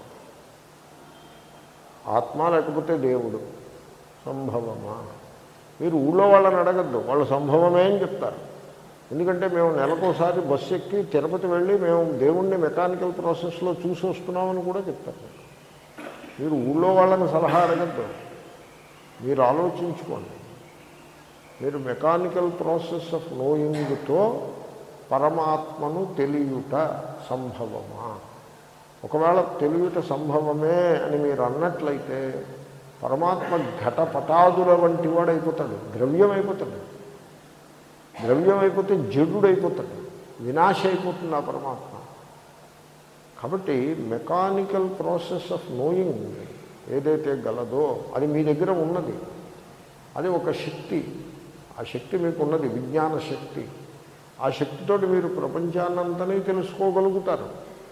Speaker 1: ఆత్మ లేకపోతే దేవుడు సంభవమా మీరు ఊళ్ళో వాళ్ళని అడగద్దు వాళ్ళు సంభవమే అని చెప్తారు ఎందుకంటే మేము నెలకోసారి బస్సు ఎక్కి తిరుపతి వెళ్ళి మేము దేవుణ్ణి మెకానికల్ ప్రాసెస్లో చూసి వస్తున్నామని కూడా చెప్తారు మీరు ఊళ్ళో వాళ్ళని సలహా అడగద్దు మీరు ఆలోచించుకోండి మీరు మెకానికల్ ప్రాసెస్ ఆఫ్ నోయింగ్తో పరమాత్మను తెలియుట సంభవమా ఒకవేళ తెలియుట సంభవమే అని మీరు అన్నట్లయితే పరమాత్మ ఘటపటాదుల వంటి వాడు అయిపోతాడు ద్రవ్యం అయిపోతాడు ద్రవ్యం అయిపోతే జడుడు అయిపోతాడు వినాశ అయిపోతుంది ఆ పరమాత్మ కాబట్టి మెకానికల్ ప్రాసెస్ ఆఫ్ నోయింగ్ ఏదైతే గలదో అది మీ దగ్గర ఉన్నది అది ఒక శక్తి ఆ శక్తి మీకు ఉన్నది విజ్ఞాన శక్తి ఆ శక్తితోటి మీరు ప్రపంచాన్నంతని తెలుసుకోగలుగుతారు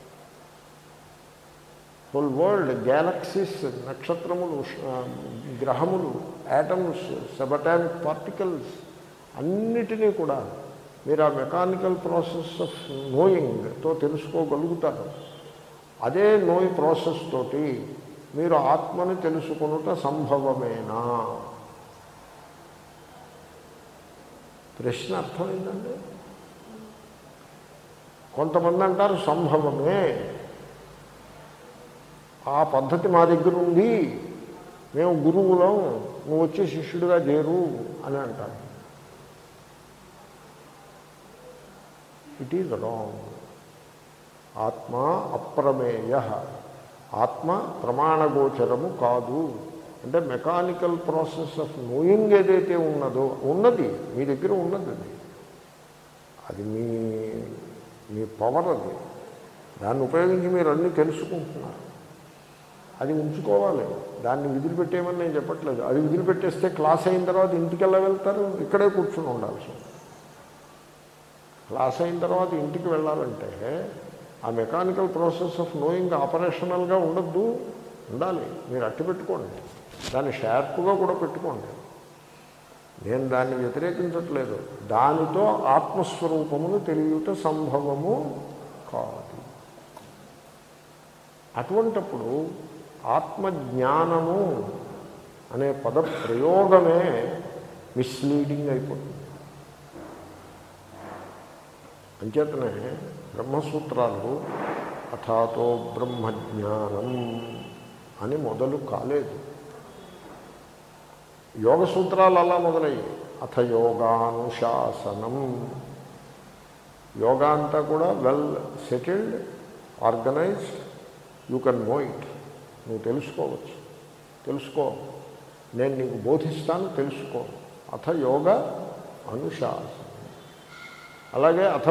Speaker 1: హోల్ వరల్డ్ గ్యాలక్సీస్ నక్షత్రములు ఆ, గ్రహములు యాటమ్స్ సబటానిక్ పార్టికల్స్ అన్నిటినీ కూడా మీరు ఆ మెకానికల్ ప్రాసెస్ ఆఫ్ నోయింగ్తో తెలుసుకోగలుగుతారు అదే నోయి ప్రాసెస్ తోటి మీరు ఆత్మని తెలుసుకునుట సంభవమేనా ప్రశ్న అర్థమైందండి కొంతమంది అంటారు సంభవమే ఆ పద్ధతి మా దగ్గర ఉంది మేము గురువులం నువ్వు వచ్చి శిష్యుడిగా చేరు అని అంటారు ఇట్ ఈజ్ రాంగ్ ఆత్మ అప్రమేయ ఆత్మ ప్రమాణగోచరము కాదు అంటే మెకానికల్ ప్రాసెస్ ఆఫ్ నోయింగ్ ఏదైతే ఉన్నదో ఉన్నది మీ దగ్గర ఉన్నది అది అది మీ మీ పవర్ అది దాన్ని ఉపయోగించి మీరు అన్నీ తెలుసుకుంటున్నారు అది ఉంచుకోవాలి దాన్ని విదిలిపెట్టేయమని నేను చెప్పట్లేదు అది విదిలిపెట్టేస్తే క్లాస్ అయిన తర్వాత ఇంటికి ఎలా వెళ్తారు ఇక్కడే కూర్చుని ఉండాల్సి ఉంది. క్లాస్ అయిన తర్వాత ఇంటికి వెళ్ళాలంటే ఆ మెకానికల్ ప్రాసెస్ ఆఫ్ నోయింగ్ ఆపరేషనల్గా ఉండద్దు ఉండాలి మీరు అట్టి పెట్టుకోండి దాన్ని షార్ప్గా కూడా పెట్టుకోండి నేను దాన్ని వ్యతిరేకించట్లేదు దానితో ఆత్మస్వరూపమును తెలియట సంభవము కాదు అటువంటప్పుడు ఆత్మజ్ఞానము అనే పద ప్రయోగమే మిస్లీడింగ్ అయిపోతుంది అంచేతనే బ్రహ్మసూత్రాలు అథాతో బ్రహ్మజ్ఞానం అని మొదలు కాలేదు యోగ సూత్రాలు అలా మొదలయ్యాయి అథ యోగానుశాసనం యోగా అంతా కూడా well settled organised you can know it నువ్వు తెలుసుకోవచ్చు తెలుసుకో నేను నీకు బోధిస్తాను తెలుసుకో అథ యోగ అనుశాసనం అలాగే అథ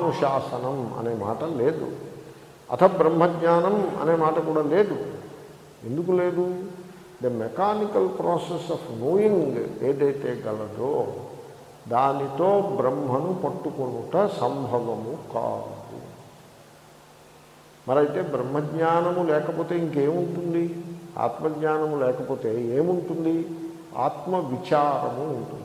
Speaker 1: బ్రహ్మానుశాసనం అనే మాట లేదు అథ బ్రహ్మజ్ఞానం అనే మాట కూడా లేదు ఎందుకు లేదు the mechanical process of knowing ఏదైతే గలదో దానితో బ్రహ్మను పట్టుకొనుట సంభవము కాదు మరైతే బ్రహ్మజ్ఞానము లేకపోతే ఇంకేముంటుంది ఆత్మజ్ఞానము లేకపోతే ఏముంటుంది ఆత్మ విచారము ఉంటుంది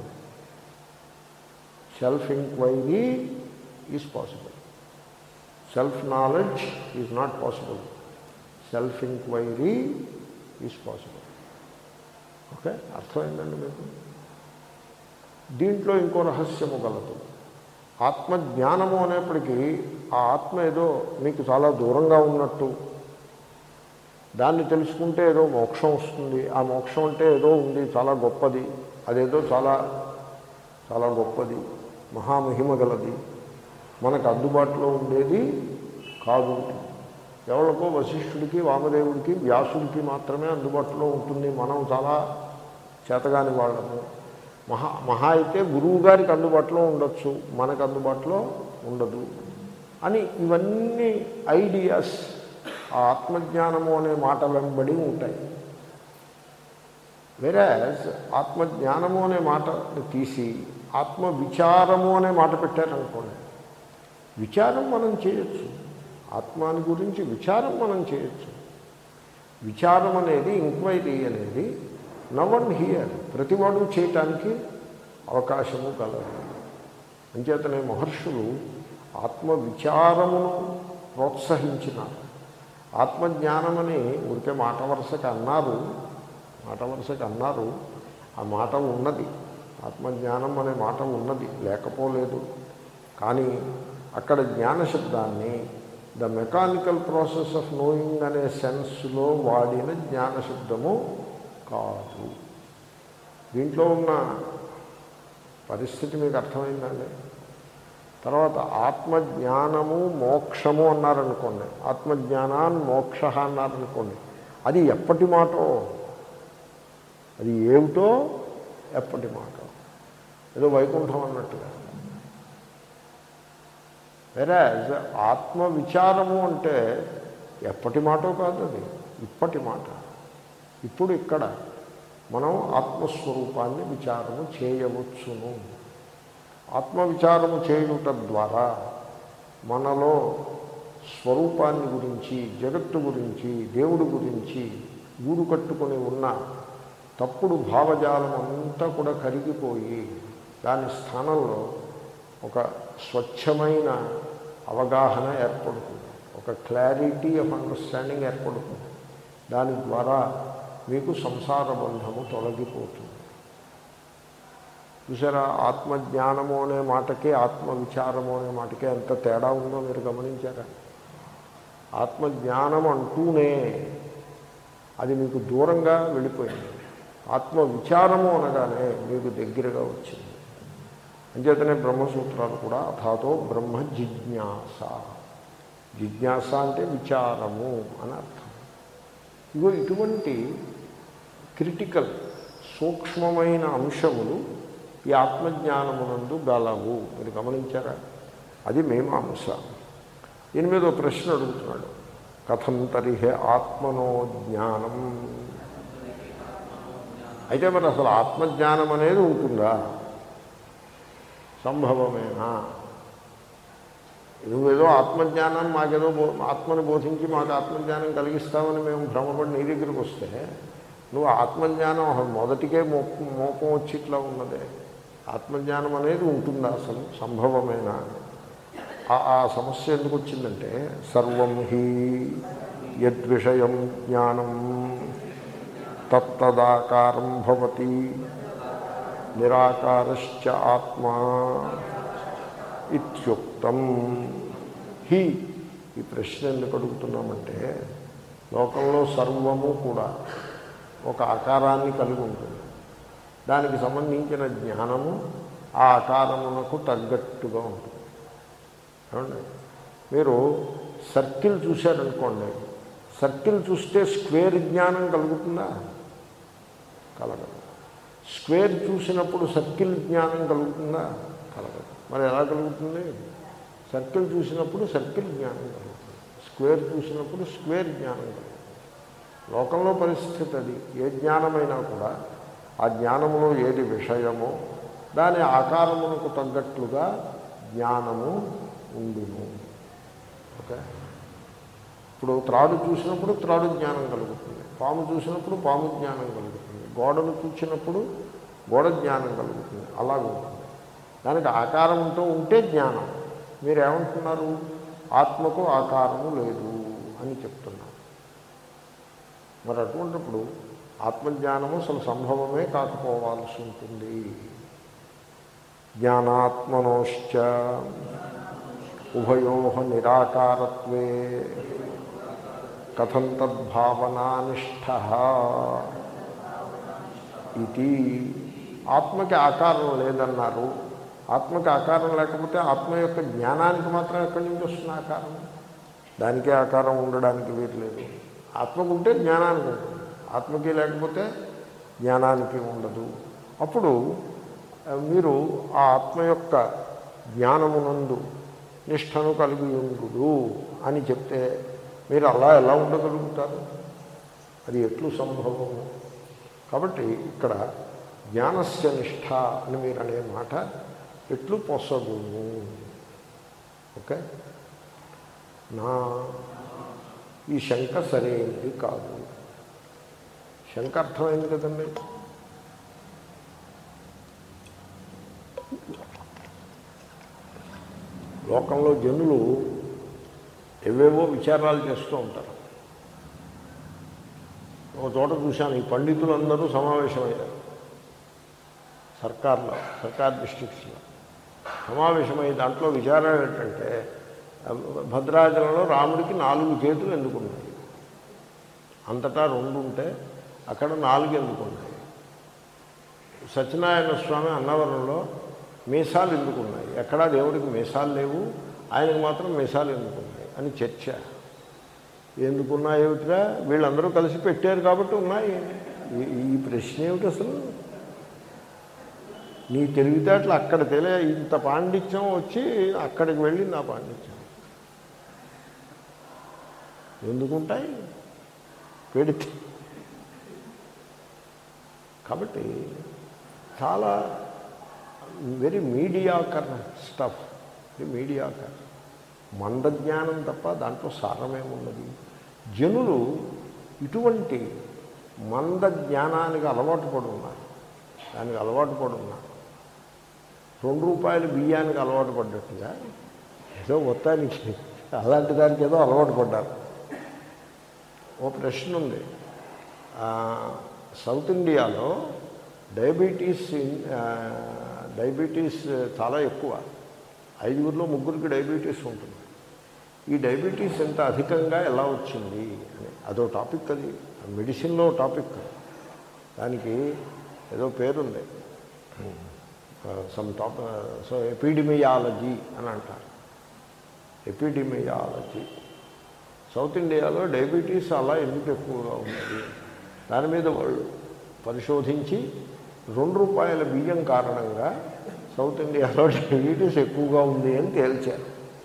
Speaker 1: self enquiry is possible self knowledge is not possible self enquiry is possible okay అర్థమైందండి మీకు దీంట్లో ఇంకో రహస్యము గలదు ఆత్మజ్ఞానము అనేప్పటికీ ఆ ఆత్మ ఏదో మీకు చాలా దూరంగా ఉన్నట్టు దాన్ని తెలుసుకుంటే ఏదో మోక్షం వస్తుంది ఆ మోక్షం అంటే ఏదో ఉంది చాలా గొప్పది అదేదో చాలా చాలా గొప్పది మహామహిమ గలది మనకు అందుబాటులో ఉండేది కాదు ఎవరికో వశిష్ఠుడికి వామదేవుడికి వ్యాసుడికి మాత్రమే అందుబాటులో ఉంటుంది మనం చాలా చేతగాని వాళ్ళము మహా మహా అయితే గురువు గారికి అందుబాటులో ఉండొచ్చు మనకు అందుబాటులో ఉండదు అని ఇవన్నీ ఐడియాస్ ఆ ఆత్మజ్ఞానము అనే మాట వెంబడి ఉంటాయి వేరేజ్ ఆత్మజ్ఞానము అనే మాటను తీసి ఆత్మ విచారము అనే మాట పెట్టారనుకోండి విచారం మనం చేయొచ్చు ఆత్మాని గురించి విచారం మనం చేయొచ్చు విచారం అనేది ఎంక్వైరీ అనేది నవ్ అండ్ హియర్ ప్రతివాడు చేయటానికి అవకాశము కలదు అంచేతనే మహర్షులు ఆత్మ విచారమును ప్రోత్సహించినారు ఆత్మజ్ఞానమని ఊరికే మాట వరుసకి అన్నారు మాట వరుసకి అన్నారు ఆ మాట ఉన్నది ఆత్మజ్ఞానం అనే మాట ఉన్నది లేకపోలేదు కానీ అక్కడ జ్ఞాన శబ్దాన్ని the mechanical process of knowing అనే సెన్స్లో వాడిన జ్ఞాన శబ్దము కాదు దీంట్లో ఉన్న పరిస్థితి మీకు అర్థమైందండి తర్వాత ఆత్మజ్ఞానము మోక్షము అన్నారనుకోండి ఆత్మజ్ఞానాన్ మోక్ష అన్నారనుకోండి అది ఎప్పటి మాటో అది ఏమిటో ఎప్పటి మాట ఏదో వైకుంఠం అన్నట్టుగా వేరే ఆత్మ విచారము అంటే ఎప్పటి మాటో కాదు అది ఇప్పటి మాట ఇప్పుడు ఇక్కడ మనం ఆత్మస్వరూపాన్ని విచారము చేయవచ్చును ఆత్మవిచారము చేయుట ద్వారా మనలో స్వరూపాన్ని గురించి జగత్తు గురించి దేవుడి గురించి గూడు కట్టుకొని ఉన్న తప్పుడు భావజాలం అంతా కూడా కరిగిపోయి దాని స్థానంలో ఒక స్వచ్ఛమైన అవగాహన ఏర్పడుతుంది ఒక క్లారిటీ ఆఫ్ అండర్స్టాండింగ్ ఏర్పడుతుంది దాని ద్వారా మీకు సంసార బంధము తొలగిపోతుంది చూసారా ఆత్మజ్ఞానము అనే మాటకి ఆత్మ విచారము అనే మాటకి ఎంత తేడా ఉందో మీరు గమనించారా ఆత్మజ్ఞానం అంటూనే అది మీకు దూరంగా వెళ్ళిపోయింది ఆత్మ విచారము అనగానే మీకు దగ్గరగా వచ్చింది అంచేతనే బ్రహ్మసూత్రాలు కూడా అథాతో బ్రహ్మ జిజ్ఞాస జిజ్ఞాస అంటే విచారము అని అర్థం ఇగో ఇటువంటి క్రిటికల్ సూక్ష్మమైన అంశములు ఈ ఆత్మజ్ఞానమునందు గలవు మీరు గమనించారా అది మీమాంస దీని మీద ఒక ప్రశ్న అడుగుతున్నాడు కథం తరిహే ఆత్మనో జ్ఞానం అయితే మరి అసలు ఆత్మజ్ఞానం అనేది ఉంటుందా సంభవమేనా నువ్వేదో ఆత్మజ్ఞానం మాకేదో బో ఆత్మని బోధించి మాకు ఆత్మజ్ఞానం కలిగిస్తామని మేము భ్రమపడి నీ దగ్గరికి వస్తే నువ్వు ఆత్మజ్ఞానం అసలు మొదటికే మోపం మోపం వచ్చి ఇట్లా ఉన్నదే ఆత్మజ్ఞానం అనేది ఉంటుందా అసలు సంభవమేనా ఆ- ఆ సమస్య ఎందుకు వచ్చిందంటే సర్వం హి యద్విషయం జ్ఞానం తత్తదాకారం భవతి నిరాకారశ్చ ఆత్మా ఇత్యుక్తం హి ఈ ప్రశ్న ఎందుకు అడుగుతున్నామంటే లోకంలో సర్వము కూడా ఒక ఆకారాన్ని కలిగి ఉంటుంది దానికి సంబంధించిన జ్ఞానము ఆ ఆకారమునకు తగ్గట్టుగా ఉంటుంది ఏమండి మీరు సర్కిల్ చూశారనుకోండి సర్కిల్ చూస్తే స్క్వేర్ జ్ఞానం కలుగుతుందా కలగదు స్క్వేర్ చూసినప్పుడు సర్కిల్ జ్ఞానం కలుగుతుందా కలగదు మరి ఎలా కలుగుతుంది సర్కిల్ చూసినప్పుడు సర్కిల్ జ్ఞానం కలుగుతుంది స్క్వేర్ చూసినప్పుడు స్క్వేర్ జ్ఞానం కలుగుతుంది లోకంలో పరిస్థితి అది ఏ జ్ఞానమైనా కూడా ఆ జ్ఞానములో ఏది విషయమో దాని ఆకారమునకు తగ్గట్లుగా జ్ఞానము ఉండును ఓకే ఇప్పుడు త్రాడు చూసినప్పుడు త్రాడు జ్ఞానం కలుగుతుంది పాము చూసినప్పుడు పాము జ్ఞానం కలుగుతుంది గోడను చూసినప్పుడు గోడ జ్ఞానం కలుగుతుంది అలాగే ఉంటుంది దానికి ఆకారం ఉంటూ ఉంటే జ్ఞానం మీరు ఏమంటున్నారు ఆత్మకు ఆకారము లేదు అని చెప్తున్నారు మరి అటువంటిప్పుడు ఆత్మజ్ఞానము అసలు సంభవమే కాకపోవాల్సి ఉంటుంది జ్ఞానాత్మనోశ్చ ఉభయో నిరాకారత్వే కథం తద్భావనానిష్ట ఇది ఆత్మకి ఆకారం లేదన్నారు ఆత్మకి ఆకారం లేకపోతే ఆత్మ యొక్క జ్ఞానానికి మాత్రం ఎక్కడి నుంచి వస్తుంది ఆకారం దానికే ఆకారం ఉండడానికి వీరలేదు ఆత్మకు ఉంటే జ్ఞానానికి ఉంటుంది ఆత్మకి లేకపోతే జ్ఞానానికి ఉండదు అప్పుడు ఆ, మీరు ఆ ఆత్మ యొక్క జ్ఞానమునందు నిష్టను కలిగి ఉండు అని చెప్తే మీరు అలా ఎలా ఉండగలుగుతారు అది ఎట్లు సంభవము కాబట్టి ఇక్కడ జ్ఞానస్య నిష్ఠ అని మీరు అనే మాట ఎట్లు పొసగును ఓకే నా ఈ శంక సరైనది కాదు శంక అర్థమైంది కదండి లోకంలో జనులు ఎవేవో విచారాలు చేస్తూ ఉంటారు ఒక చోట చూశాను ఈ పండితులందరూ సమావేశమయ్యారు సర్కార్లో సర్కార్ డిస్ట్రిక్ట్స్లో సమావేశమై దాంట్లో విచారణ ఏంటంటే భద్రాచలంలో రాముడికి నాలుగు చేతులు ఎందుకున్నాయి అంతటా రెండు ఉంటే అక్కడ నాలుగు ఎందుకున్నాయి సత్యనారాయణ స్వామి అన్నవరంలో మీసాలు ఎందుకున్నాయి ఎక్కడా దేవుడికి మీసాలు లేవు ఆయనకు మాత్రం మీసాలు ఎందుకున్నాయి అని చర్చ ఎందుకున్నాయి ఏమిటిరా వీళ్ళందరూ కలిసి పెట్టారు కాబట్టి ఉన్నాయి ఈ- ఈ ప్రశ్న ఏమిటి అసలు నీ తెలివితేటలు అక్కడ తెలియ ఇంత పాండిత్యం వచ్చి అక్కడికి వెళ్ళింది ఆ పాండిత్యం ఎందుకుంటాయి పెడితే కాబట్టి చాలా very mediocre stuff very mediocre మంద జ్ఞానం తప్ప దాంట్లో సారమేమున్నది జనులు ఇటువంటి మంద జ్ఞానానికి అలవాటు పడి ఉన్నారు దానికి అలవాటు పడి ఉన్నారు రెండు రూపాయల బియ్యానికి అలవాటు పడ్డట్టుగా ఏదో మొత్తానికి అలాంటి దానికి ఏదో అలవాటు పడ్డారు ఓ ప్రశ్న ఉంది ఆ, సౌత్ ఇండియాలో డయాబెటీస్ ఇన్- ఆ, డయాబెటీస్ చాలా ఎక్కువ ఐదుగురిలో ముగ్గురికి డయాబెటీస్ ఉంటుంది ఈ డయాబెటీస్ ఎంత అధికంగా ఎలా వచ్చింది అని అదో టాపిక్ అది మెడిసిన్లో టాపిక్ దానికి ఏదో పేరుంది సమ్ టాప్ సో ఎపిడిమియాలజీ అని అంటారు ఎపిడిమియాలజీ సౌత్ ఇండియాలో డయాబెటీస్ అలా ఎందుకు ఎక్కువగా ఉన్నది దాని మీద వాళ్ళు పరిశోధించి రెండు రూపాయల బియ్యం కారణంగా సౌత్ ఇండియాలో డయాబెటీస్ ఎక్కువగా ఉంది అని తేల్చారు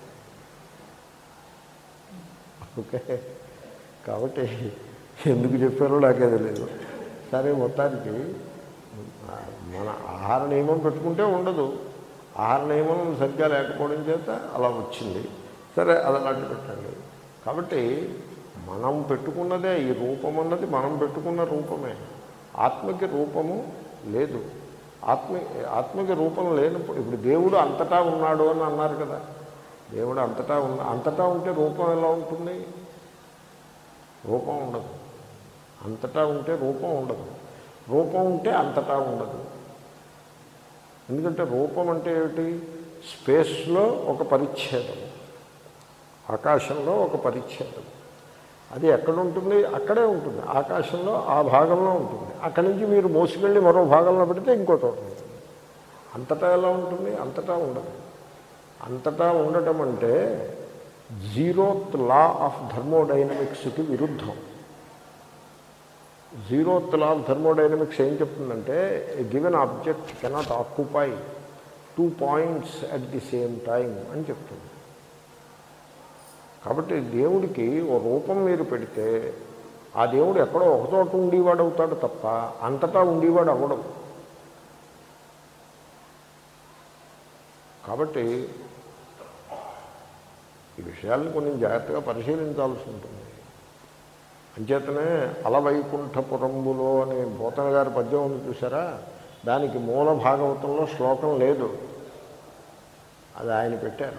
Speaker 1: ఓకే కాబట్టి ఎందుకు చెప్పారో నాకే తెలియదు సరే మొత్తానికి మన ఆహార నియమం పెట్టుకుంటే ఉండదు ఆహార నియమం సరిగ్గా లేకపోవడం చేత అలా వచ్చింది సరే అది అలాంటి పెట్టండి కాబట్టి మనం పెట్టుకున్నదే ఈ రూపం అన్నది మనం పెట్టుకున్న రూపమే ఆత్మకి రూపము లేదు ఆత్మ ఆత్మకి రూపం లేనప్పుడు ఇప్పుడు దేవుడు అంతటా ఉన్నాడు అని అన్నారు కదా దేవుడు అంతటా ఉన్న అంతటా ఉంటే రూపం ఎలా ఉంటుంది రూపం ఉండదు అంతటా ఉంటే రూపం ఉండదు రూపం ఉంటే అంతటా ఉండదు ఎందుకంటే రూపం అంటే ఏమిటి స్పేస్లో ఒక పరిచ్ఛేదం ఆకాశంలో ఒక పరిచ్ఛేదం అది ఎక్కడ ఉంటుంది అక్కడే ఉంటుంది ఆకాశంలో ఆ భాగంలో ఉంటుంది అక్కడి నుంచి మీరు మోసుకెళ్ళి మరో భాగంలో పెడితే ఇంకో చోట ఉంటుంది అంతటా ఎలా ఉంటుంది అంతటా ఉండదు అంతటా ఉండటం అంటే జీరోత్ లా ఆఫ్ థర్మోడైనమిక్స్కి విరుద్ధం జీరోత్ లా ఆఫ్ థర్మోడైనమిక్స్ ఏం చెప్తుందంటే given object cannot occupy two points at the same time అని చెప్తుంది కాబట్టి దేవుడికి ఓ రూపం మీరు పెడితే ఆ దేవుడు ఎక్కడో ఒకచోట ఉండేవాడు అవుతాడు తప్ప అంతటా ఉండేవాడు అవ్వడం కాబట్టి ఈ విషయాలను కొంచెం జాగ్రత్తగా పరిశీలించాల్సి ఉంటుంది అంచేతనే అలవైకుంఠపురంబులో అనే పోతన గారి పద్యం ఉంది చూసారా దానికి మూల భాగవతంలో శ్లోకం లేదు అది ఆయన పెట్టారు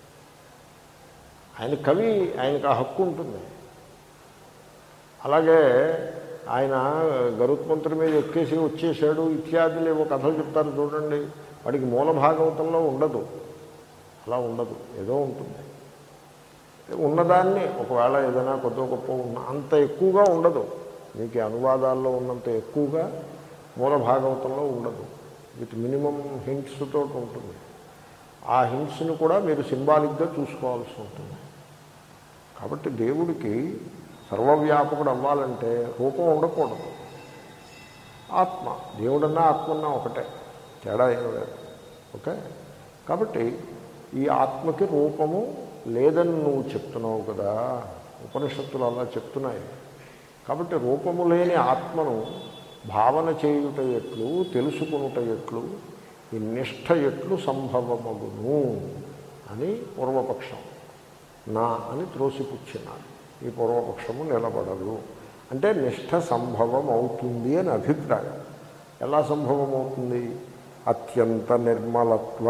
Speaker 1: ఆయన కవి ఆయనకు ఆ హక్కు ఉంటుంది అలాగే ఆయన గరుత్మంతుడి మీద ఎక్కేసి వచ్చేసాడు ఇత్యాదులు ఏవో కథలు చెప్తారు చూడండి వాడికి మూల భాగవతంలో ఉండదు అలా ఉండదు ఏదో ఉంటుంది ఉన్నదాన్ని ఒకవేళ ఏదైనా కొద్ది గొప్ప ఉన్న అంత ఎక్కువగా ఉండదు మీకు ఈ అనువాదాల్లో ఉన్నంత ఎక్కువగా మూల భాగవతంలో ఉండదు విత్ మినిమం హింట్స్తో ఉంటుంది ఆ హింట్స్ని కూడా మీరు సింబాలిక్గా చూసుకోవాల్సి ఉంటుంది కాబట్టి దేవుడికి సర్వవ్యాపకుడు అవ్వాలంటే రూపం ఉండకూడదు ఆత్మ దేవుడన్నా ఆత్మన్నా ఒకటే తేడా ఏం లేదు ఓకే కాబట్టి ఈ ఆత్మకి రూపము లేదని నువ్వు చెప్తున్నావు కదా ఉపనిషత్తులు అలా చెప్తున్నాయి కాబట్టి రూపము లేని ఆత్మను భావన చేయుట ఎట్లు తెలుసుకునుట ఎట్లు ఈ నిష్ఠ ఎట్లు సంభవమగును అని పూర్వపక్షం నా అని త్రోసిపుచ్చినారు ఈ పూర్వపక్షము నిలబడదు అంటే నిష్ఠ సంభవం అవుతుంది అని అభిప్రాయం ఎలా సంభవం అవుతుంది అత్యంత నిర్మలత్వ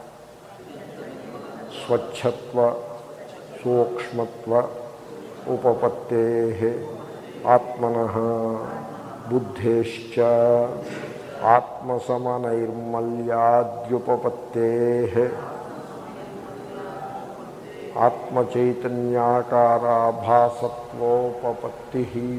Speaker 1: స్వచ్ఛత్వ సూక్ష్మత్వ ఉపపత్తే ఆత్మన బుద్ధేశ్చ ఆత్మసమనైర్మల్యాద్యుపపత్తే ఆత్మచైతన్యాకారాభాసత్వోపపత్తి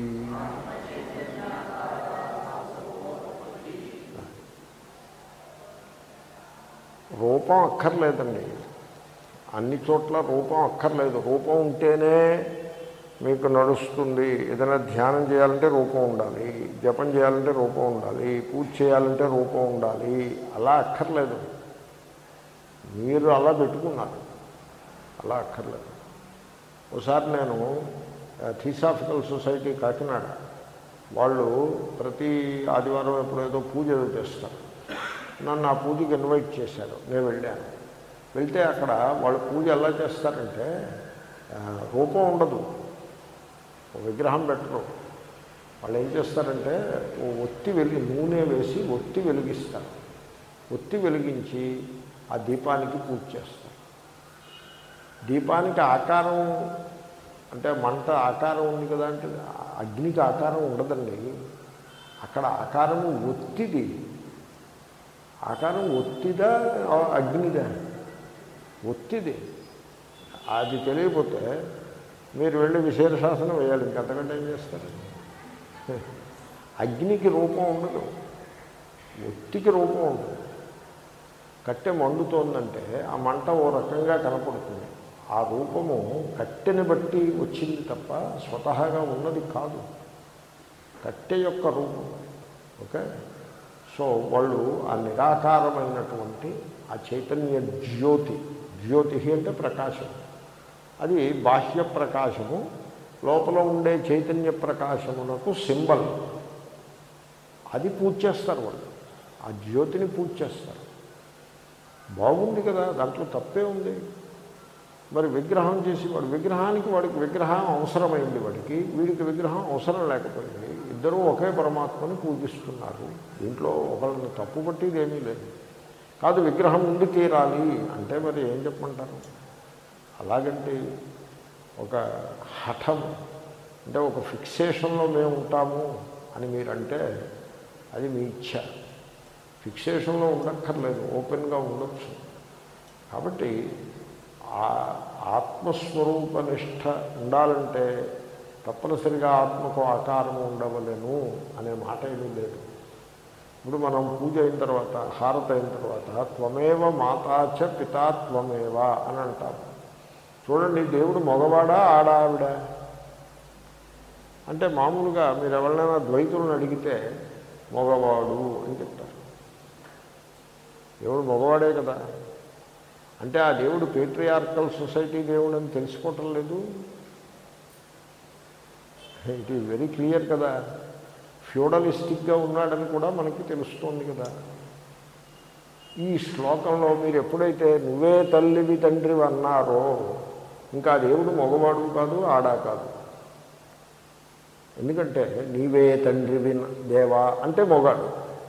Speaker 1: రూపం అక్కర్లేదండి అన్ని చోట్ల రూపం అక్కర్లేదు రూపం ఉంటేనే మీకు నడుస్తుంది ఏదైనా ధ్యానం చేయాలంటే రూపం ఉండాలి జపం చేయాలంటే రూపం ఉండాలి పూజ చేయాలంటే రూపం ఉండాలి అలా అక్కర్లేదు మీరు అలా పెట్టుకున్నారు అలా అక్కర్లేదు ఒకసారి నేను థిసాఫికల్ సొసైటీ కాకినాడ వాళ్ళు ప్రతి ఆదివారం ఎప్పుడేదో పూజ ఏదో చేస్తారు నన్ను ఆ పూజకి ఇన్వైట్ చేశారు నేను వెళ్ళాను వెళ్తే అక్కడ వాళ్ళు పూజ ఎలా చేస్తారంటే ఆ, రూపం ఉండదు ఓ విగ్రహం పెట్టరు వాళ్ళు ఏం చేస్తారంటే ఓ ఒత్తి వెలిగి నూనె వేసి ఒత్తి వెలిగిస్తారు ఒత్తి వెలిగించి ఆ దీపానికి పూజ చేస్తారు దీపానికి ఆకారం అంటే మంట ఆకారం ఉంది కదా అంటే అగ్నికి ఆకారం ఉండదండి అక్కడ ఆకారము ఒత్తిది ఆకారం ఒత్తిదా అగ్నిదా ఒత్తిది అది తెలియకపోతే మీరు వెళ్ళి విశేషాసనం వేయాలి ఇంకంతకంటే ఏం చేస్తారు అగ్నికి రూపం ఉండదు ఒత్తికి రూపం ఉండదు కట్టె మండుతోందంటే ఆ మంట ఓ రకంగా కనపడుతుంది ఆ రూపము కట్టెని బట్టి వచ్చింది తప్ప స్వతహాగా ఉన్నది కాదు కట్టె యొక్క రూపం ఓకే సో వాళ్ళు ఆ నిరాకారమైనటువంటి ఆ చైతన్య జ్యోతి జ్యోతి అంటే ప్రకాశం అది బాహ్య ప్రకాశము లోపల ఉండే చైతన్య ప్రకాశమునకు సింబల్ అది పూజ చేస్తారు వాళ్ళు ఆ జ్యోతిని పూజ చేస్తారు బాగుంది కదా దాంట్లో తప్పే ఉంది మరి విగ్రహం చేసి వాడు విగ్రహానికి వాడికి విగ్రహం అవసరమైంది వాడికి వీడికి విగ్రహం అవసరం లేకపోయింది ఇద్దరూ ఒకే పరమాత్మని పూజిస్తున్నారు దీంట్లో ఒకళ్ళని తప్పు పట్టిది ఏమీ లేదు కాదు విగ్రహం ఉండి తీరాలి అంటే మరి ఏం చెప్పమంటారు అలాగంటే ఒక హఠం అంటే ఒక ఫిక్సేషన్లో మేము ఉంటాము అని మీరంటే అది మీ ఇచ్చ ఫిక్సేషన్లో ఉండక్కర్లేదు ఓపెన్గా ఉండొచ్చు కాబట్టి ఆ ఆత్మస్వరూప నిష్ట ఉండాలంటే తప్పనిసరిగా ఆత్మకు ఆకారము ఉండవలేను అనే మాట ఏమీ లేదు ఇప్పుడు మనం పూజ అయిన తర్వాత హారత అయిన తర్వాత త్వమేవ మాతాచ పితా త్వమేవ అని అంటారు చూడండి దేవుడు మగవాడా ఆడా ఆవిడ అంటే మామూలుగా మీరు ఎవరినైనా ద్వైతులను అడిగితే మగవాడు అని చెప్తారు దేవుడు మగవాడే కదా అంటే ఆ దేవుడు పేట్రియార్కల్ సొసైటీ దేవుడు అని తెలుసుకోవటం లేదు ఇట్ ఈజ్ వెరీ క్లియర్ కదా ఫ్యూడలిస్టిక్గా ఉన్నాడని కూడా మనకి తెలుస్తోంది కదా ఈ శ్లోకంలో మీరు ఎప్పుడైతే నువ్వే తల్లివి తండ్రివి అన్నారో ఇంకా దేవుడు మగవాడు కాదు ఆడా కాదు ఎందుకంటే నీవే తండ్రివి దేవా అంటే మొగాడు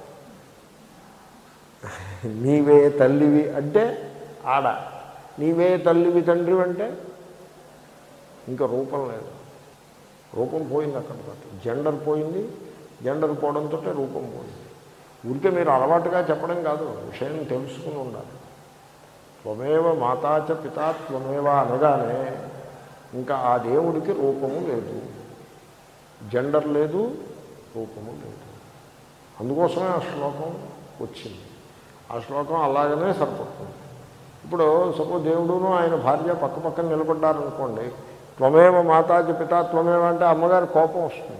Speaker 1: నీవే తల్లివి అంటే ఆడ నీవే తల్లివి తండ్రివి అంటే ఇంకా రూపం లేదు రూపం పోయింది అక్కడ జెండర్ పోయింది జెండర్ పోవడంతో రూపం పోయింది ఊరికే మీరు అలవాటుగా చెప్పడం కాదు విషయం తెలుసుకుని ఉండాలి త్వమేవ మాతాచ పితా త్వమేవ అనగానే ఇంకా ఆ దేవుడికి రూపము లేదు జెండర్ లేదు రూపము లేదు అందుకోసమే ఆ శ్లోకం వచ్చింది ఆ శ్లోకం అలాగనే సరిపడుతుంది ఇప్పుడు సపోజ్ దేవుడును ఆయన భార్య పక్క పక్కన నిలబడ్డారనుకోండి త్వమేవ మాతాజి పితా త్వమేవ అంటే అమ్మగారి కోపం వస్తుంది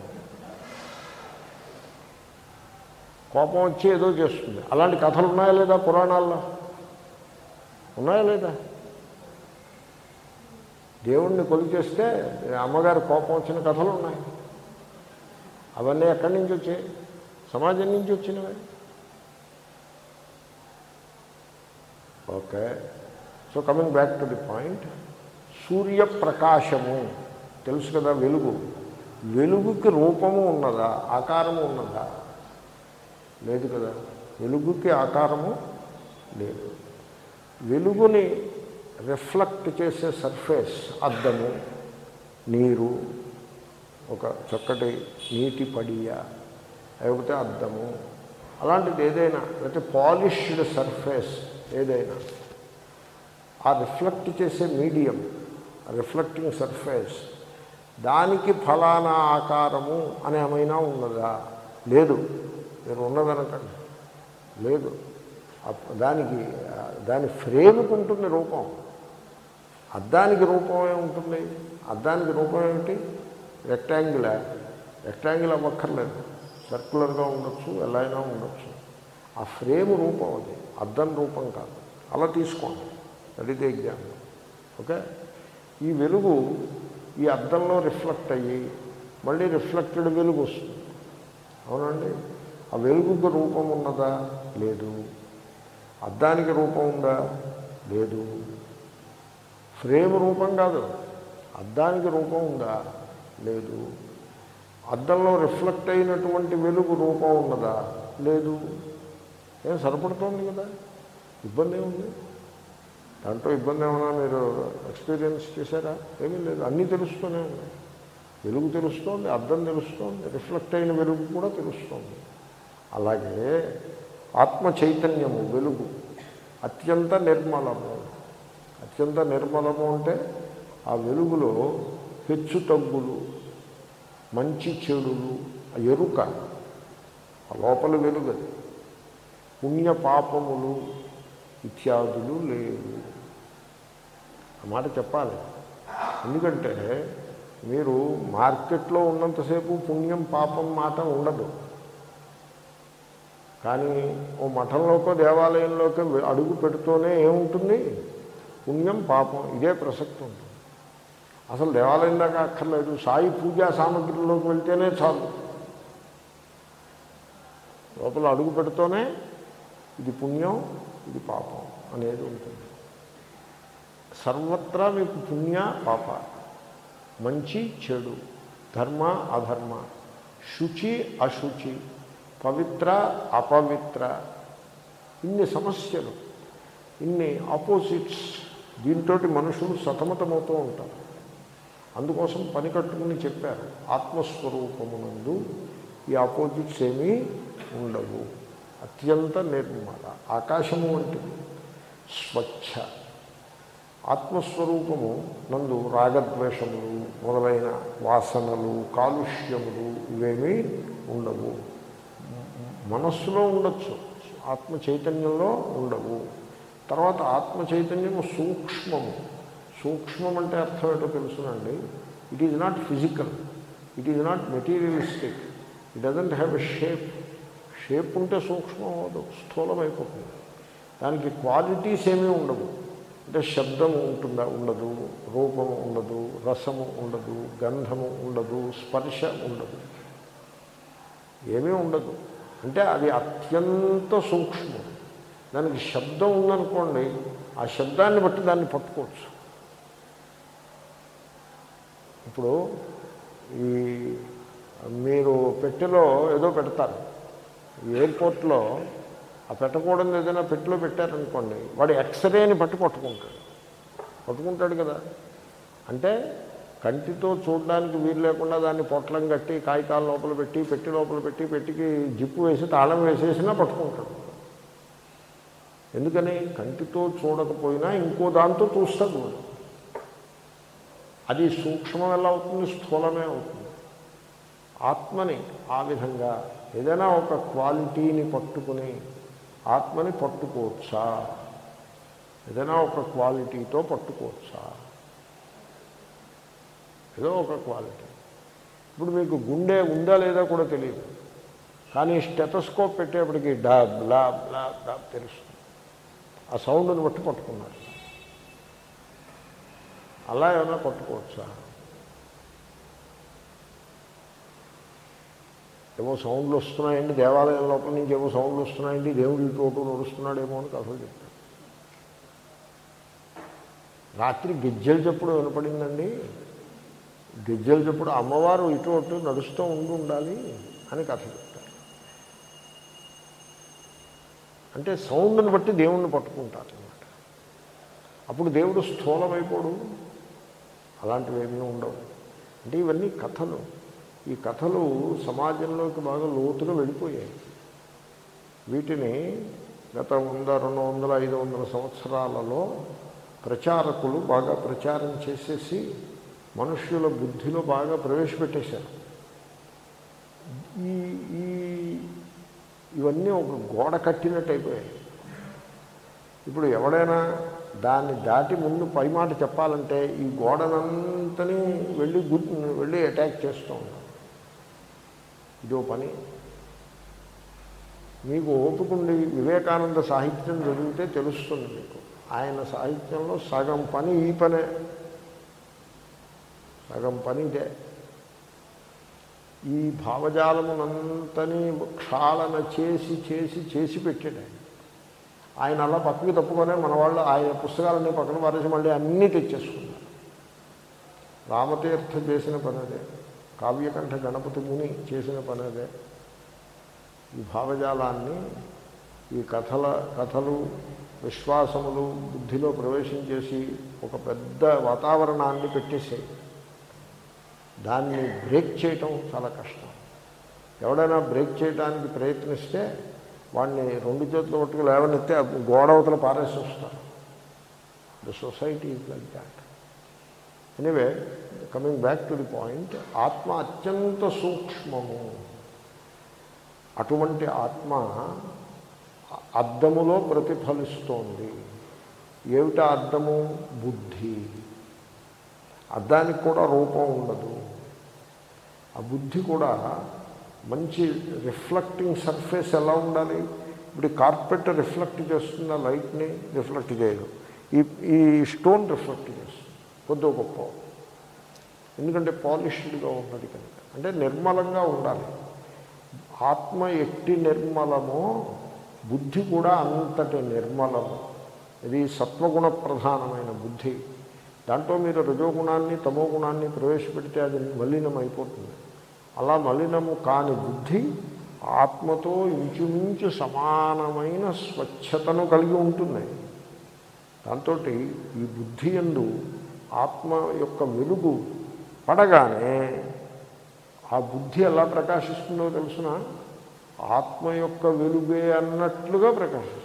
Speaker 1: కోపం వచ్చి ఏదో చేస్తుంది అలాంటి కథలు ఉన్నాయా లేదా పురాణాల్లో ఉన్నాయా లేదా దేవుణ్ణి కొలిచేస్తే అమ్మగారి కోపం వచ్చిన కథలు ఉన్నాయి అవన్నీ ఎక్కడి నుంచి వచ్చాయి సమాజం నుంచి వచ్చినవే okay so coming back to the point సూర్యప్రకాశము తెలుసు కదా వెలుగు వెలుగుకి రూపము ఉన్నదా ఆకారము ఉన్నదా లేదు కదా వెలుగుకి ఆకారము లేదు వెలుగుని రిఫ్లెక్ట్ చేసే సర్ఫేస్ అద్దము నీరు ఒక చక్కటి నీటి పడియ లేకపోతే అద్దము అలాంటిది ఏదైనా లేకపోతే పాలిష్డ్ సర్ఫేస్ ఏదైనా ఆ రిఫ్లెక్ట్ చేసే మీడియం రిఫ్లెక్టింగ్ సర్ఫేస్ దానికి ఫలానా ఆకారము అని ఏమైనా ఉన్నదా లేదు మీరు ఉన్నదనకండి లేదు అప్- దానికి ఆ, దాని ఫ్రేమ్కి ఉంటుంది రూపం అద్దానికి రూపం ఏముంటుంది అద్దానికి రూపం ఏమిటి రెక్టాంగిల్ రెక్టాంగిల్ అవ్వక్కర్లేదు సర్కులర్గా ఉండొచ్చు ఎలా అయినా ఉండొచ్చు ఆ ఫ్రేమ్ రూపం అది అద్దం రూపం కాదు అలా తీసుకోండి దట్ ఈస్ ఎగ్జాంపుల్ ఓకే ఈ వెలుగు ఈ అద్దంలో రిఫ్లెక్ట్ అయ్యి మళ్ళీ రిఫ్లెక్టెడ్ వెలుగు వస్తుంది అవునండి ఆ వెలుగుకి రూపం ఉన్నదా లేదు అద్దానికి రూపం ఉందా లేదు ఫ్రేమ్ రూపం కాదు అద్దానికి రూపం ఉందా లేదు అద్దంలో రిఫ్లెక్ట్ అయినటువంటి వెలుగు రూపం ఉన్నదా లేదు ఏం సరిపడుతోంది కదా ఇబ్బంది ఏముంది దాంట్లో ఇబ్బంది ఏమైనా మీరు ఎక్స్పీరియన్స్ చేశారా ఏమీ లేదు అన్నీ తెలుస్తూనే ఉన్నాయి వెలుగు తెలుస్తోంది అర్థం తెలుస్తోంది రిఫ్లెక్ట్ అయిన వెలుగు కూడా తెలుస్తోంది అలాగే ఆత్మ చైతన్యము వెలుగు అత్యంత నిర్మలము అత్యంత నిర్మలము అంటే ఆ వెలుగులో హెచ్చు తగ్గులు మంచి చెడులు ఆ ఎరుక ఆ లోపల వెలుగది పుణ్య పాపములు ఇత్యాదులు లేవు ఆ మాట చెప్పాలి ఎందుకంటే మీరు మార్కెట్లో ఉన్నంతసేపు పుణ్యం పాపం మాట ఉండదు కానీ ఓ మఠంలోకో దేవాలయంలోకో అడుగు పెడుతూనే ఏముంటుంది పుణ్యం పాపం ఇదే ప్రసక్తి ఉంటుంది అసలు దేవాలయం దాకా అక్కర్లేదు సాయి పూజా సామగ్రిలోకి వెళ్తేనే చాలు లోపల అడుగు పెడుతూనే ఇది పుణ్యం ఇది పాపం అనేది ఉంటుంది సర్వత్రా మీకు పుణ్య పాప మంచి చెడు ధర్మ అధర్మ శుచి అశుచి పవిత్ర అపవిత్ర ఇన్ని సమస్యలు ఇన్ని ఆపోజిట్స్ దీంతో మనుషులు సతమతమవుతూ ఉంటారు అందుకోసం పని కట్టుకుని చెప్పారు ఆత్మస్వరూపమునందు ఈ ఆపోజిట్స్ ఏమీ ఉండవు అత్యంత నిర్మల ఆకాశము వంటిది స్వచ్ఛ ఆత్మస్వరూపము నందు రాగద్వేషములు మొదలైన వాసనలు కాలుష్యములు ఇవేమీ ఉండవు మనస్సులో ఉండొచ్చు ఆత్మ చైతన్యంలో ఉండవు తర్వాత ఆత్మ చైతన్యము సూక్ష్మము సూక్ష్మం అంటే అర్థం ఏంటో తెలుసునండి it is not physical it is not materialistic it doesn't have a shape shape ఉంటే సూక్ష్మం అవ్వదు స్థూలమైపోతుంది దానికి క్వాలిటీస్ ఏమీ ఉండవు అంటే శబ్దము ఉంటుందా ఉండదు రూపము ఉండదు రసము ఉండదు గంధము ఉండదు స్పర్శ ఉండదు ఏమీ ఉండదు అంటే అది అత్యంత సూక్ష్మం దానికి శబ్దం ఉందనుకోండి ఆ శబ్దాన్ని బట్టి దాన్ని పట్టుకోవచ్చు ఇప్పుడు ఈ మీరు పెట్టెలో ఏదో పెడతారు ఎయిర్పోర్ట్లో ఆ పెట్టకూడదు ఏదైనా పెట్టెలో పెట్టారనుకోండి వాడు ఎక్స్రేని పట్టి పట్టుకుంటాడు పట్టుకుంటాడు కదా అంటే కంటితో చూడడానికి వీలు లేకుండా దాన్ని పొట్లం కట్టి కాగితాల లోపల పెట్టి పెట్టి లోపల పెట్టి పెట్టికి జిప్పు వేసి తాళం వేసేసినా పట్టుకుంటాడు ఎందుకని కంటితో చూడకపోయినా ఇంకో దాంతో చూస్తాడు వాడు అది సూక్ష్మం ఎలా అవుతుంది స్థూలమే అవుతుంది ఆత్మని ఆ విధంగా ఏదైనా ఒక క్వాలిటీని పట్టుకుని ఆత్మని పట్టుకోవచ్చా ఏదైనా ఒక క్వాలిటీతో పట్టుకోవచ్చా ఏదో ఒక క్వాలిటీ ఇప్పుడు మీకు గుండె ఉందా లేదా కూడా తెలియదు కానీ స్టెటస్కోప్ పెట్టేప్పటికి డాబ్ లాబ్ లాబ్ డాబ్ తెలుస్తుంది ఆ సౌండ్ని బట్టి పట్టుకున్నారు అలా ఏమైనా పట్టుకోవచ్చా ఏవో సౌండ్లు వస్తున్నాయండి దేవాలయం లోపల నుంచి ఏవో సౌండ్లు వస్తున్నాయండి దేవుడు ఇటు ఒకటి నడుస్తున్నాడేమో అని కథలు చెప్తాడు రాత్రి గిజ్జలు చెప్పుడు వినపడిందండి గిజ్జలు చెప్పుడు అమ్మవారు ఇటు అటు నడుస్తూ ఉండి ఉండాలి అని కథ చెప్తారు అంటే సౌండ్ని బట్టి దేవుణ్ణి పట్టుకుంటారు అనమాట అప్పుడు దేవుడు స్థూలమైపోడు అలాంటివి ఏమీ ఉండవు అంటే ఇవన్నీ కథలు ఈ కథలు సమాజంలోకి బాగా లోతుగా వెళ్ళిపోయాయి వీటిని గత వంద రెండు వందల ఐదు వందల సంవత్సరాలలో ప్రచారకులు బాగా ప్రచారం చేసేసి మనుష్యుల బుద్ధిలో బాగా ప్రవేశపెట్టేశారు ఈ ఈ ఇవన్నీ ఒక గోడ కట్టినట్టు అయిపోయాయి ఇప్పుడు ఎవడైనా దాన్ని దాటి ముందు పై మాట చెప్పాలంటే ఈ గోడనంతని వెళ్ళి గుర్తు వెళ్ళి అటాక్ చేస్తూ ఉంటాం ఇదో పని మీకు ఓపుకుండి వివేకానంద సాహిత్యం చదివితే తెలుస్తుంది మీకు ఆయన సాహిత్యంలో సగం పని ఈ పనే సగం పని ఇదే ఈ భావజాలమునంతని క్షాళన చేసి చేసి చేసి పెట్టాడు ఆయన ఆయన అలా పక్కకి తప్పుకొనే మన వాళ్ళు ఆయన పుస్తకాలన్నీ పక్కన పారేసి మళ్ళీ అన్నీ తెచ్చేసుకున్నారు రామతీర్థ చేసిన పని అదే కావ్యకంఠ గణపతి ముని చేసిన పని అదే ఈ భావజాలాన్ని ఈ కథల కథలు విశ్వాసములు బుద్ధిలో ప్రవేశించేసి ఒక పెద్ద వాతావరణాన్ని పెట్టేసాయి దాన్ని బ్రేక్ చేయటం చాలా కష్టం ఎవడైనా బ్రేక్ చేయడానికి ప్రయత్నిస్తే వాడిని రెండు చేతులు పట్టుకు లేవనెత్తే ఆ గోడ అవతల పారేసి వస్తారు the society is like that anyway coming back to the point ఆత్మ అత్యంత సూక్ష్మము అటువంటి ఆత్మ అద్దములో ప్రతిఫలిస్తోంది ఏమిటా అద్దము బుద్ధి అద్దానికి కూడా రూపం ఉండదు ఆ బుద్ధి కూడా మంచి రిఫ్లెక్టింగ్ సర్ఫేస్ ఎలా ఉండాలి ఇప్పుడు కార్పెట్ రిఫ్లెక్ట్ చేస్తుంది ఆ లైట్ని రిఫ్లెక్ట్ చేయదు ఈ ఈ స్టోన్ రిఫ్లెక్ట్ చేస్తుంది కొద్ది గొప్ప ఎందుకంటే పాలిష్డ్గా ఉన్నది కనుక అంటే నిర్మలంగా ఉండాలి ఆత్మ ఎట్టి నిర్మలమో బుద్ధి కూడా అంతటి నిర్మలము ఇది సత్వగుణ ప్రధానమైన బుద్ధి దాంట్లో మీరు రజోగుణాన్ని తమో గుణాన్ని ప్రవేశపెడితే అది మలినమైపోతుంది అలా మలినము కాని బుద్ధి ఆత్మతో ఇంచుమించు సమానమైన స్వచ్ఛతను కలిగి ఉంటుంది దాంతో ఈ బుద్ధి ఎందు ఆత్మ యొక్క వెలుగు పడగానే ఆ బుద్ధి ఎలా ప్రకాశిస్తుందో తెలుసిన ఆత్మ యొక్క వెలుగే అన్నట్లుగా ప్రకాశిస్తుంది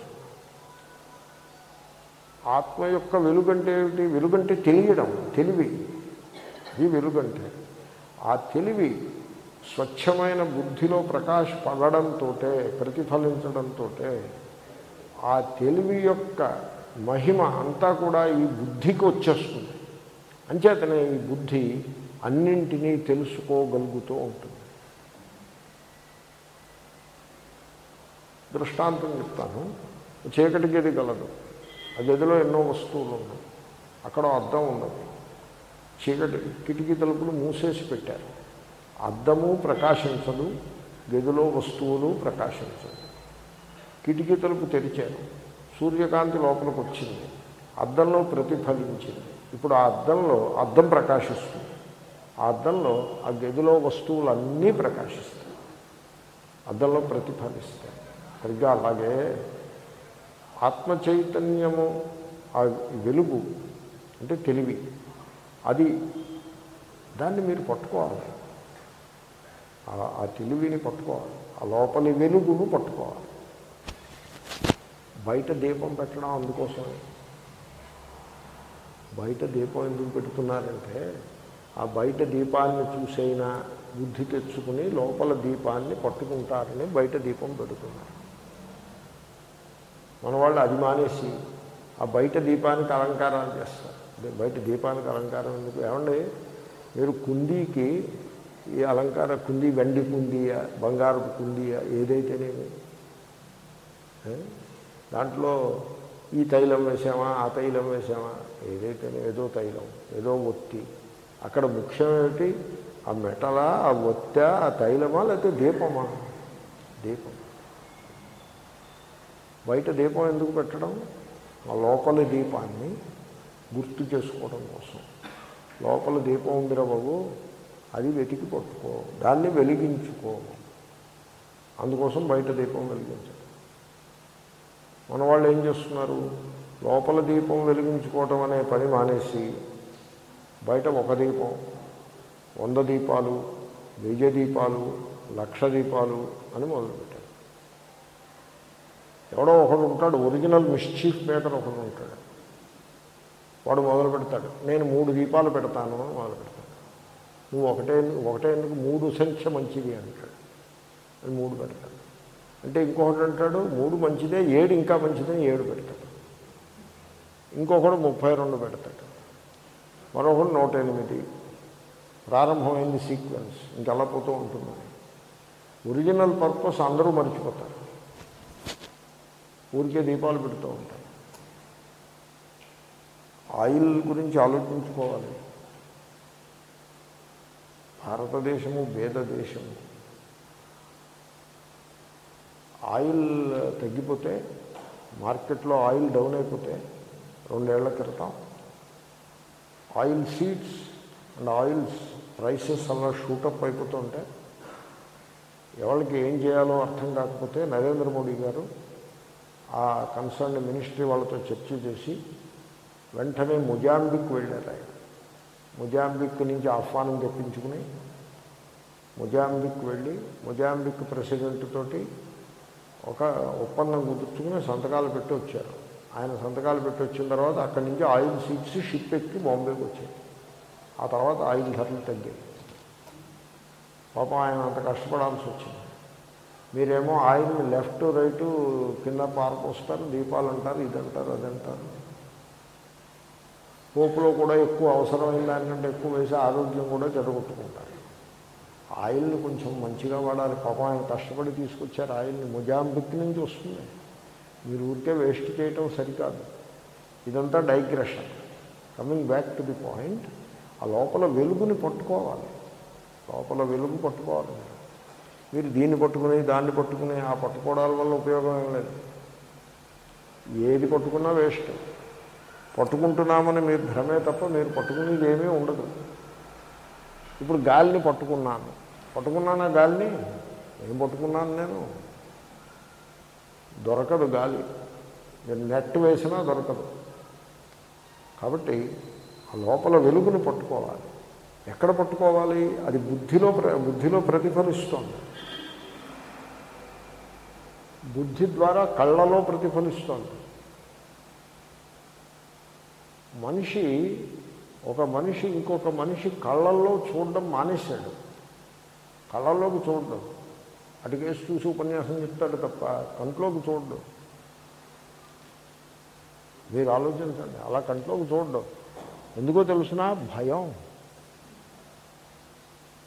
Speaker 1: ఆత్మ యొక్క వెలుగంటే ఏమిటి వెలుగంటే తెలియడం తెలివి ఇది వెలుగంటే ఆ తెలివి స్వచ్ఛమైన బుద్ధిలో ప్రకాశ పడడంతో ప్రతిఫలించడంతో ఆ తెలివి యొక్క మహిమ అంతా కూడా ఈ బుద్ధికి వచ్చేస్తుంది అంచేతనే ఈ బుద్ధి అన్నింటినీ తెలుసుకోగలుగుతూ ఉంటుంది దృష్టాంతం చెప్తాను చీకటి గది గలదు ఆ గదిలో ఎన్నో వస్తువులు ఉన్నాయి అక్కడ అద్దం ఉన్నది చీకటి కిటికీ తలుపులు మూసేసి పెట్టారు అద్దము ప్రకాశించదు గదిలో వస్తువులు ప్రకాశించదు కిటికీ తలుపు తెరిచారు సూర్యకాంతి లోపలికి వచ్చింది అద్దంలో ప్రతిఫలించింది ఇప్పుడు ఆ అద్దంలో అద్దం ప్రకాశిస్తుంది ఆ అద్దంలో ఆ గదిలో వస్తువులన్నీ ప్రకాశిస్తాయి అద్దంలో ప్రతిఫలిస్తాయి సరిగ్గా అలాగే ఆత్మ చైతన్యము ఆ వెలుగు అంటే తెలివి అది దాన్ని మీరు పట్టుకోవాలి ఆ- ఆ తెలివిని పట్టుకోవాలి ఆ లోపలి వెలుగును పట్టుకోవాలి బయట దీపం పెట్టడం అందుకోసమే బయట దీపం ఎందుకు పెడుతున్నారంటే ఆ బయట దీపాన్ని చూసైనా బుద్ధి తెచ్చుకుని లోపల దీపాన్ని పట్టుకుంటారని బయట దీపం పెడుతున్నారు మన వాళ్ళు అది మానేసి ఆ బయట దీపానికి అలంకారాలు చేస్తారు అదే బయట దీపానికి అలంకారం ఎందుకు ఏమండి మీరు కుందీకి ఈ అలంకార కుందీ వెండి కుందీయా బంగారపు కుందీయా ఏదైతేనేమి ఏ? దాంట్లో ఈ తైలం వేసామా ఆ తైలం వేసామా ఏదైతేనే ఏదో తైలం ఏదో ఒత్తి అక్కడ ముఖ్యం ఏమిటి ఆ మెటలా ఆ ఒత్త ఆ తైలమా లేకపోతే దీపమా దీపం బయట దీపం ఎందుకు పెట్టడం ఆ లోపలి దీపాన్ని గుర్తు చేసుకోవడం కోసం లోపల దీపం ఉందిరా బాబు అది వెతికి పట్టుకో దాన్ని వెలిగించుకో అందుకోసం బయట దీపం వెలిగించడం మన వాళ్ళు ఏం చేస్తున్నారు లోపల దీపం వెలిగించుకోవటం అనే పని మానేసి బయట ఒక దీపం వంద దీపాలు వెయ్యి దీపాలు లక్ష దీపాలు అని మొదలుపెట్టారు ఎవడో ఒకడు ఉంటాడు ఒరిజినల్ మిస్చీఫ్ మేకర్ ఒకడు ఉంటాడు వాడు మొదలు పెడతాడు నేను మూడు దీపాలు పెడతాను అని మొదలు పెడతాడు నువ్వు ఒకటే ఒకటే ఎందుకు మూడు సంఖ్య మంచిది అంటాడు అని మూడు పెడతాడు అంటే ఇంకొకటి అంటాడు మూడు మంచిదే ఏడు ఇంకా మంచిదని ఏడు పెడతాడు ఇంకొకడు ముప్పై రెండు పెడతాడు మరొకడు నూట ఎనిమిది ప్రారంభమైంది సీక్వెన్స్ ఇంకలా పోతూ ఉంటుంది ఒరిజినల్ పర్పస్ అందరూ మర్చిపోతారు ఊరికే దీపాలు పెడుతూ ఉంటారు ఆయిల్ గురించి ఆలోచించుకోవాలి భారతదేశము భేద దేశము ఆయిల్ తగ్గిపోతే మార్కెట్లో ఆయిల్ డౌన్ అయిపోతే రెండేళ్ల క్రితం oil seeds and oils prices అలా షూటప్ అయిపోతుంటే ఎవరికి ఏం చేయాలో అర్థం కాకపోతే నరేంద్ర మోడీ గారు ఆ కన్సర్న్ మినిస్ట్రీ వాళ్ళతో చర్చ చేసి వెంటనే మొజాంబిక్ వెళ్ళారు ఆయన మొజాంబిక్ నుంచి ఆహ్వానం తెప్పించుకుని మొజాంబిక్ వెళ్ళి మొజాంబిక్ ప్రెసిడెంట్ తోటి ఒక ఒప్పందం కుదుర్చుకుని సంతకాలు పెట్టి వచ్చారు ఆయన సంతకాలు పెట్టి వచ్చిన తర్వాత అక్కడి నుంచి ఆయిల్ సీట్స్ షిప్ ఎక్కి బాంబేకి వచ్చాయి ఆ తర్వాత ఆయిల్ ధరలు తగ్గాయి పాపం ఆయన అంత కష్టపడాల్సి వచ్చింది మీరేమో ఆయిల్ని లెఫ్ట్ రైటు కింద పారపోస్తారు దీపాలు అంటారు ఇదంటారు అదంటారు పోపులో కూడా ఎక్కువ అవసరమైన దానికంటే ఎక్కువ వేసి ఆరోగ్యం కూడా చెడగొట్టుకుంటారు ఆయిల్ని కొంచెం మంచిగా వాడాలి పాపం ఆయన కష్టపడి తీసుకొచ్చారు ఆయిల్ని మొజాంబిక్ నుంచి వస్తుంది మీరు ఊరికే వేస్ట్ చేయటం సరికాదు ఇదంతా digression coming back to the point ఆ లోపల వెలుగుని పట్టుకోవాలి లోపల వెలుగు పట్టుకోవాలి మీరు మీరు దీన్ని పట్టుకుని దాన్ని పట్టుకుని ఆ పట్టుకోవడాల వల్ల ఉపయోగం ఏం లేదు ఏది పట్టుకున్నా వేస్ట్ పట్టుకుంటున్నామని మీరు భ్రమే తప్ప మీరు పట్టుకునేది ఏమీ ఉండదు ఇప్పుడు గాలిని పట్టుకున్నాను పట్టుకున్నానా గాలిని ఏం పట్టుకున్నాను నేను దొరకదు గాలి నేను నెట్ వేసినా దొరకదు కాబట్టి ఆ లోపల వెలుగుని పట్టుకోవాలి ఎక్కడ పట్టుకోవాలి అది బుద్ధిలో ప్ర బుద్ధిలో ప్రతిఫలిస్తోంది బుద్ధి ద్వారా కళ్ళలో ప్రతిఫలిస్తోంది మనిషి ఒక మనిషి ఇంకొక మనిషి కళ్ళల్లో చూడడం మానేశాడు కళ్ళల్లోకి చూడడం అటుకేసి చూసి ఉపన్యాసం చెప్తాడు తప్ప కంట్లోకి చూడడు మీరు ఆలోచించండి అలా కంట్లోకి చూడడం ఎందుకో తెలుసిన భయం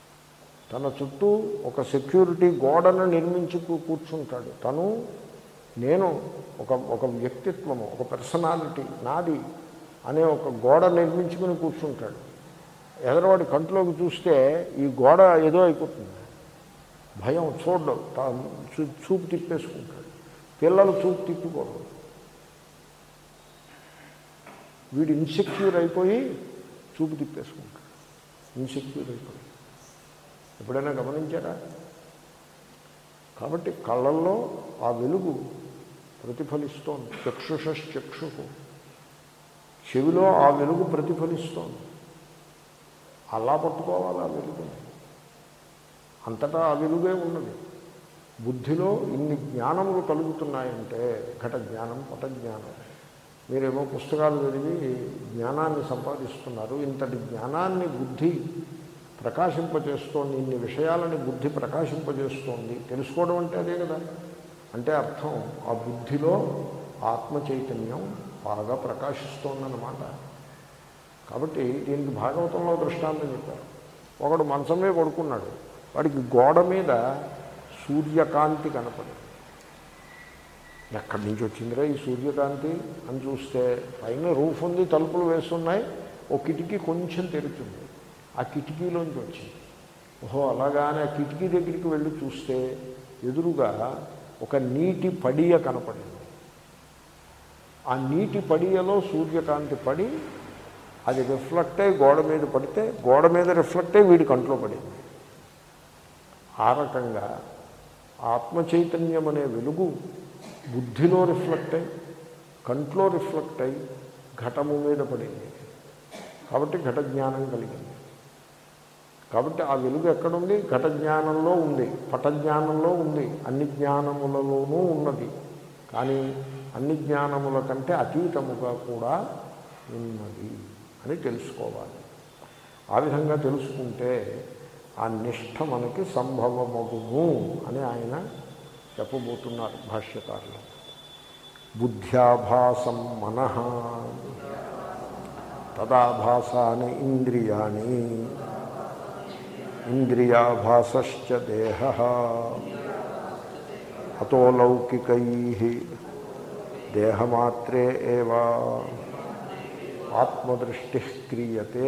Speaker 1: తన చుట్టూ ఒక సెక్యూరిటీ గోడను నిర్మించి కూ- కూర్చుంటాడు తను నేను ఒక ఒక వ్యక్తిత్వము ఒక పర్సనాలిటీ నాది అనే ఒక గోడ నిర్మించుకుని కూర్చుంటాడు ఎదరవాడి కంట్లోకి చూస్తే ఈ గోడ ఏదో అయిపోతుంది భయం చూడడం తా- చూ- చూపు తిప్పేసుకుంటాడు పిల్లలు చూపు తిప్పుకోరు వీడు ఇన్సెక్యూర్ అయిపోయి చూపు తిప్పేసుకుంటాడు ఇన్సెక్యూర్ అయిపోయి ఎప్పుడైనా గమనించారా కాబట్టి కళ్ళల్లో ఆ వెలుగు ప్రతిఫలిస్తోంది చక్షుషశ్చక్షు చెవిలో ఆ వెలుగు ప్రతిఫలిస్తోంది అలా పట్టుకోవాలి ఆ వెలుగుని అంతటా ఆ వెలుగే ఉన్నది బుద్ధిలో ఇన్ని జ్ఞానములు కలుగుతున్నాయంటే ఘట జ్ఞానం పట జ్ఞానం మీరేమో పుస్తకాలు చదివి జ్ఞానాన్ని సంపాదిస్తున్నారు ఇంతటి జ్ఞానాన్ని బుద్ధి ప్రకాశింపజేస్తోంది ఇన్ని విషయాలని బుద్ధి ప్రకాశింపజేస్తోంది తెలుసుకోవడం అంటే అదే కదా అంటే అర్థం ఆ బుద్ధిలో ఆత్మ చైతన్యం బాగా ప్రకాశిస్తోందన్నమాట కాబట్టి దీనికి భాగవతంలో దృష్టాంతం చెప్పారు ఒకడు మంచం మీద పడుకున్నాడు వాడికి గోడ మీద సూర్యకాంతి కనపడింది ఎక్కడి నుంచి వచ్చిందిరా ఈ సూర్యకాంతి అని చూస్తే పైన రూఫ్ ఉంది తలుపులు వేస్తున్నాయి ఓ కిటికీ కొంచెం తెరుచుంది ఆ కిటికీలోంచి వచ్చింది ఓహో అలాగానే ఆ కిటికీ దగ్గరికి వెళ్ళి చూస్తే ఎదురుగా ఒక నీటి పడియ కనపడింది ఆ నీటి పడియలో సూర్యకాంతి పడి అది రిఫ్లెక్ట్ అయ్యి గోడ మీద పడితే గోడ మీద రిఫ్లెక్ట్ అయ్యి వీడి కంట్లో పడింది ఆ రకంగా ఆత్మ చైతన్యం అనే వెలుగు బుద్ధిలో రిఫ్లెక్ట్ అయ్యి కంట్లో రిఫ్లెక్ట్ అయ్యి ఘటము మీద పడింది కాబట్టి ఘట జ్ఞానం కలిగింది కాబట్టి ఆ వెలుగు ఎక్కడుంది ఘట జ్ఞానంలో ఉంది పట జ్ఞానంలో ఉంది అన్ని జ్ఞానములలోనూ ఉన్నది కానీ అన్ని జ్ఞానముల కంటే అతీతముగా కూడా ఉన్నది అని తెలుసుకోవాలి ఆ విధంగా తెలుసుకుంటే ఆ నిష్ఠ మనకి సంభవమగును అని ఆయన చెప్పబోతున్నారు భాష్యకారులు బుద్ధ్యాభాసం మనః తదాభాసాని ఇంద్రియాణి ఇంద్రియాభాసశ్చ దేహ అతో లౌకికై దేహమాత్రే ఏవా ఆత్మదృష్టి క్రియతే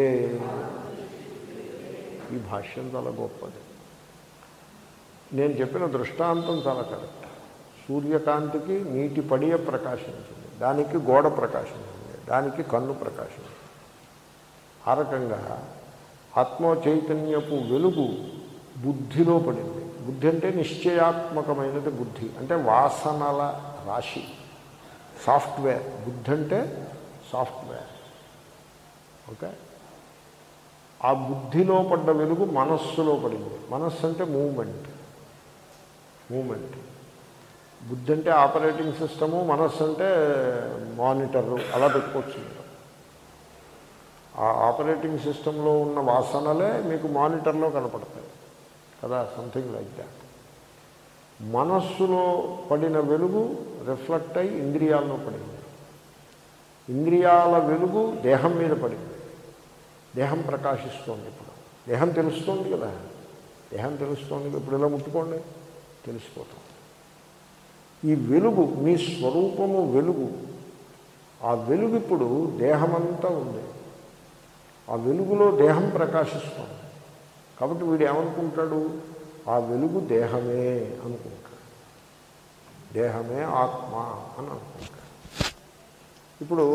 Speaker 1: ఈ భాష్యం చాలా గొప్పది నేను చెప్పిన దృష్టాంతం చాలా కరెక్ట్ సూర్యకాంతికి నీటి పడియ ప్రకాశించింది దానికి గోడ ప్రకాశించింది దానికి కన్ను ప్రకాశించింది ఆ రకంగా ఆత్మ చైతన్యపు వెలుగు బుద్ధిలో పడింది బుద్ధి అంటే నిశ్చయాత్మకమైనది బుద్ధి అంటే వాసనల రాశి సాఫ్ట్వేర్ బుద్ధి అంటే సాఫ్ట్వేర్ ఓకే ఆ బుద్ధిలో పడ్డ వెలుగు మనస్సులో పడింది మనస్సు అంటే మూమెంట్ మూమెంట్ బుద్ధి అంటే ఆపరేటింగ్ సిస్టము మనస్సు అంటే మానిటరు అలా పెట్టుకోవచ్చు మీరు ఆ ఆపరేటింగ్ సిస్టంలో ఉన్న వాసనలే మీకు మానిటర్లో కనపడతాయి కదా సంథింగ్ లైక్ దాట్ మనస్సులో పడిన వెలుగు రిఫ్లెక్ట్ అయి ఇంద్రియాల్లో పడింది ఇంద్రియాల వెలుగు దేహం మీద పడింది దేహం ప్రకాశిస్తోంది ఇప్పుడు దేహం తెలుస్తోంది కదా దేహం తెలుస్తోంది కదా. ఇప్పుడు ఇలా ముట్టుకోండి తెలిసిపోతుంది ఈ వెలుగు మీ స్వరూపము వెలుగు ఆ వెలుగు ఇప్పుడు దేహమంతా ఉంది ఆ వెలుగులో దేహం ప్రకాశిస్తోంది కాబట్టి వీడు ఏమనుకుంటాడు ఆ వెలుగు దేహమే అనుకుంటాడు దేహమే ఆత్మ అని అనుకుంటాడు ఇప్పుడు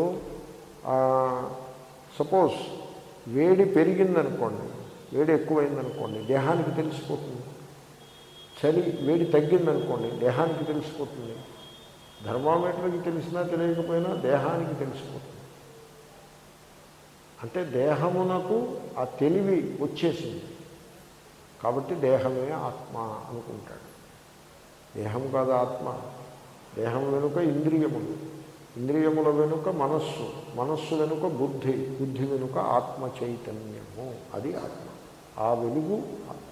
Speaker 1: సపోజ్ వేడి పెరిగిందనుకోండి వేడి ఎక్కువైందనుకోండి దేహానికి తెలిసిపోతుంది చలి వేడి తగ్గిందనుకోండి దేహానికి తెలిసిపోతుంది థర్మామీటర్కి తెలిసినా తెలియకపోయినా దేహానికి తెలిసిపోతుంది అంటే దేహమునకు ఆ తెలివి వచ్చేసింది కాబట్టి దేహమే ఆత్మ అనుకుంటాడు దేహం కాదు ఆత్మ దేహం వెనుక ఇంద్రియములు ఇంద్రియముల వెనుక మనస్సు మనస్సు వెనుక బుద్ధి బుద్ధి వెనుక ఆత్మ చైతన్యము అది ఆత్మ ఆ వెలుగు ఆత్మ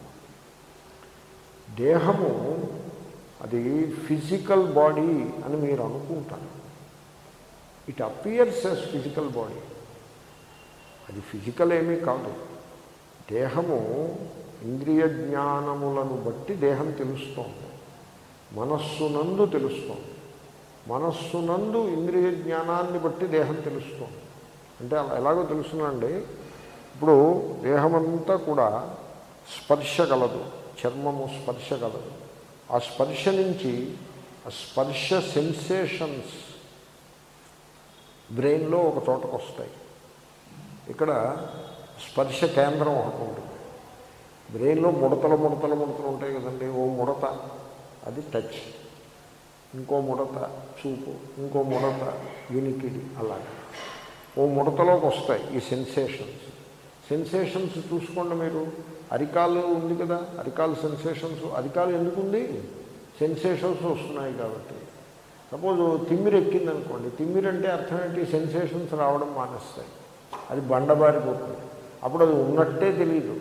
Speaker 1: దేహము అది ఫిజికల్ బాడీ అని మీరు అనుకుంటారు it appears as physical body అది ఫిజికల్ ఏమీ కాదు దేహము ఇంద్రియ జ్ఞానములను బట్టి దేహం తెలుస్తోంది మనస్సునందు తెలుస్తోంది మనస్సునందు ఇంద్రియ జ్ఞానాన్ని బట్టి దేహం తెలుస్తుంది అంటే అలా ఎలాగో తెలుస్తుందండి ఇప్పుడు దేహమంతా కూడా స్పర్శ కలదు చర్మము స్పర్శ కలదు ఆ స్పర్శ నుంచి ఆ స్పర్శ సెన్సేషన్స్ బ్రెయిన్లో ఒక చోటకు వస్తాయి ఇక్కడ స్పర్శ కేంద్రం ఒకటి ఉంటుంది బ్రెయిన్లో ముడతలు ముడతలు ముడతలు ఉంటాయి కదండి ఓ ముడత అది టచ్ ఇంకో ముడత చూపు ఇంకో ముడత వినికిడి అలాగే ఓ ముడతలోకి వస్తాయి ఈ సెన్సేషన్స్ సెన్సేషన్స్ చూసుకోండి మీరు అరికాలు ఉంది కదా అరికాలు సెన్సేషన్స్ అరికాలు ఎందుకు ఉంది సెన్సేషన్స్ వస్తున్నాయి కాబట్టి సపోజ్ తిమ్మిరి ఎక్కింది అనుకోండి తిమ్మిరి అంటే అర్థం ఏంటి సెన్సేషన్స్ రావడం మానేస్తాయి అది బండబారిపోతుంది అప్పుడు అది ఉన్నట్టే తెలియదు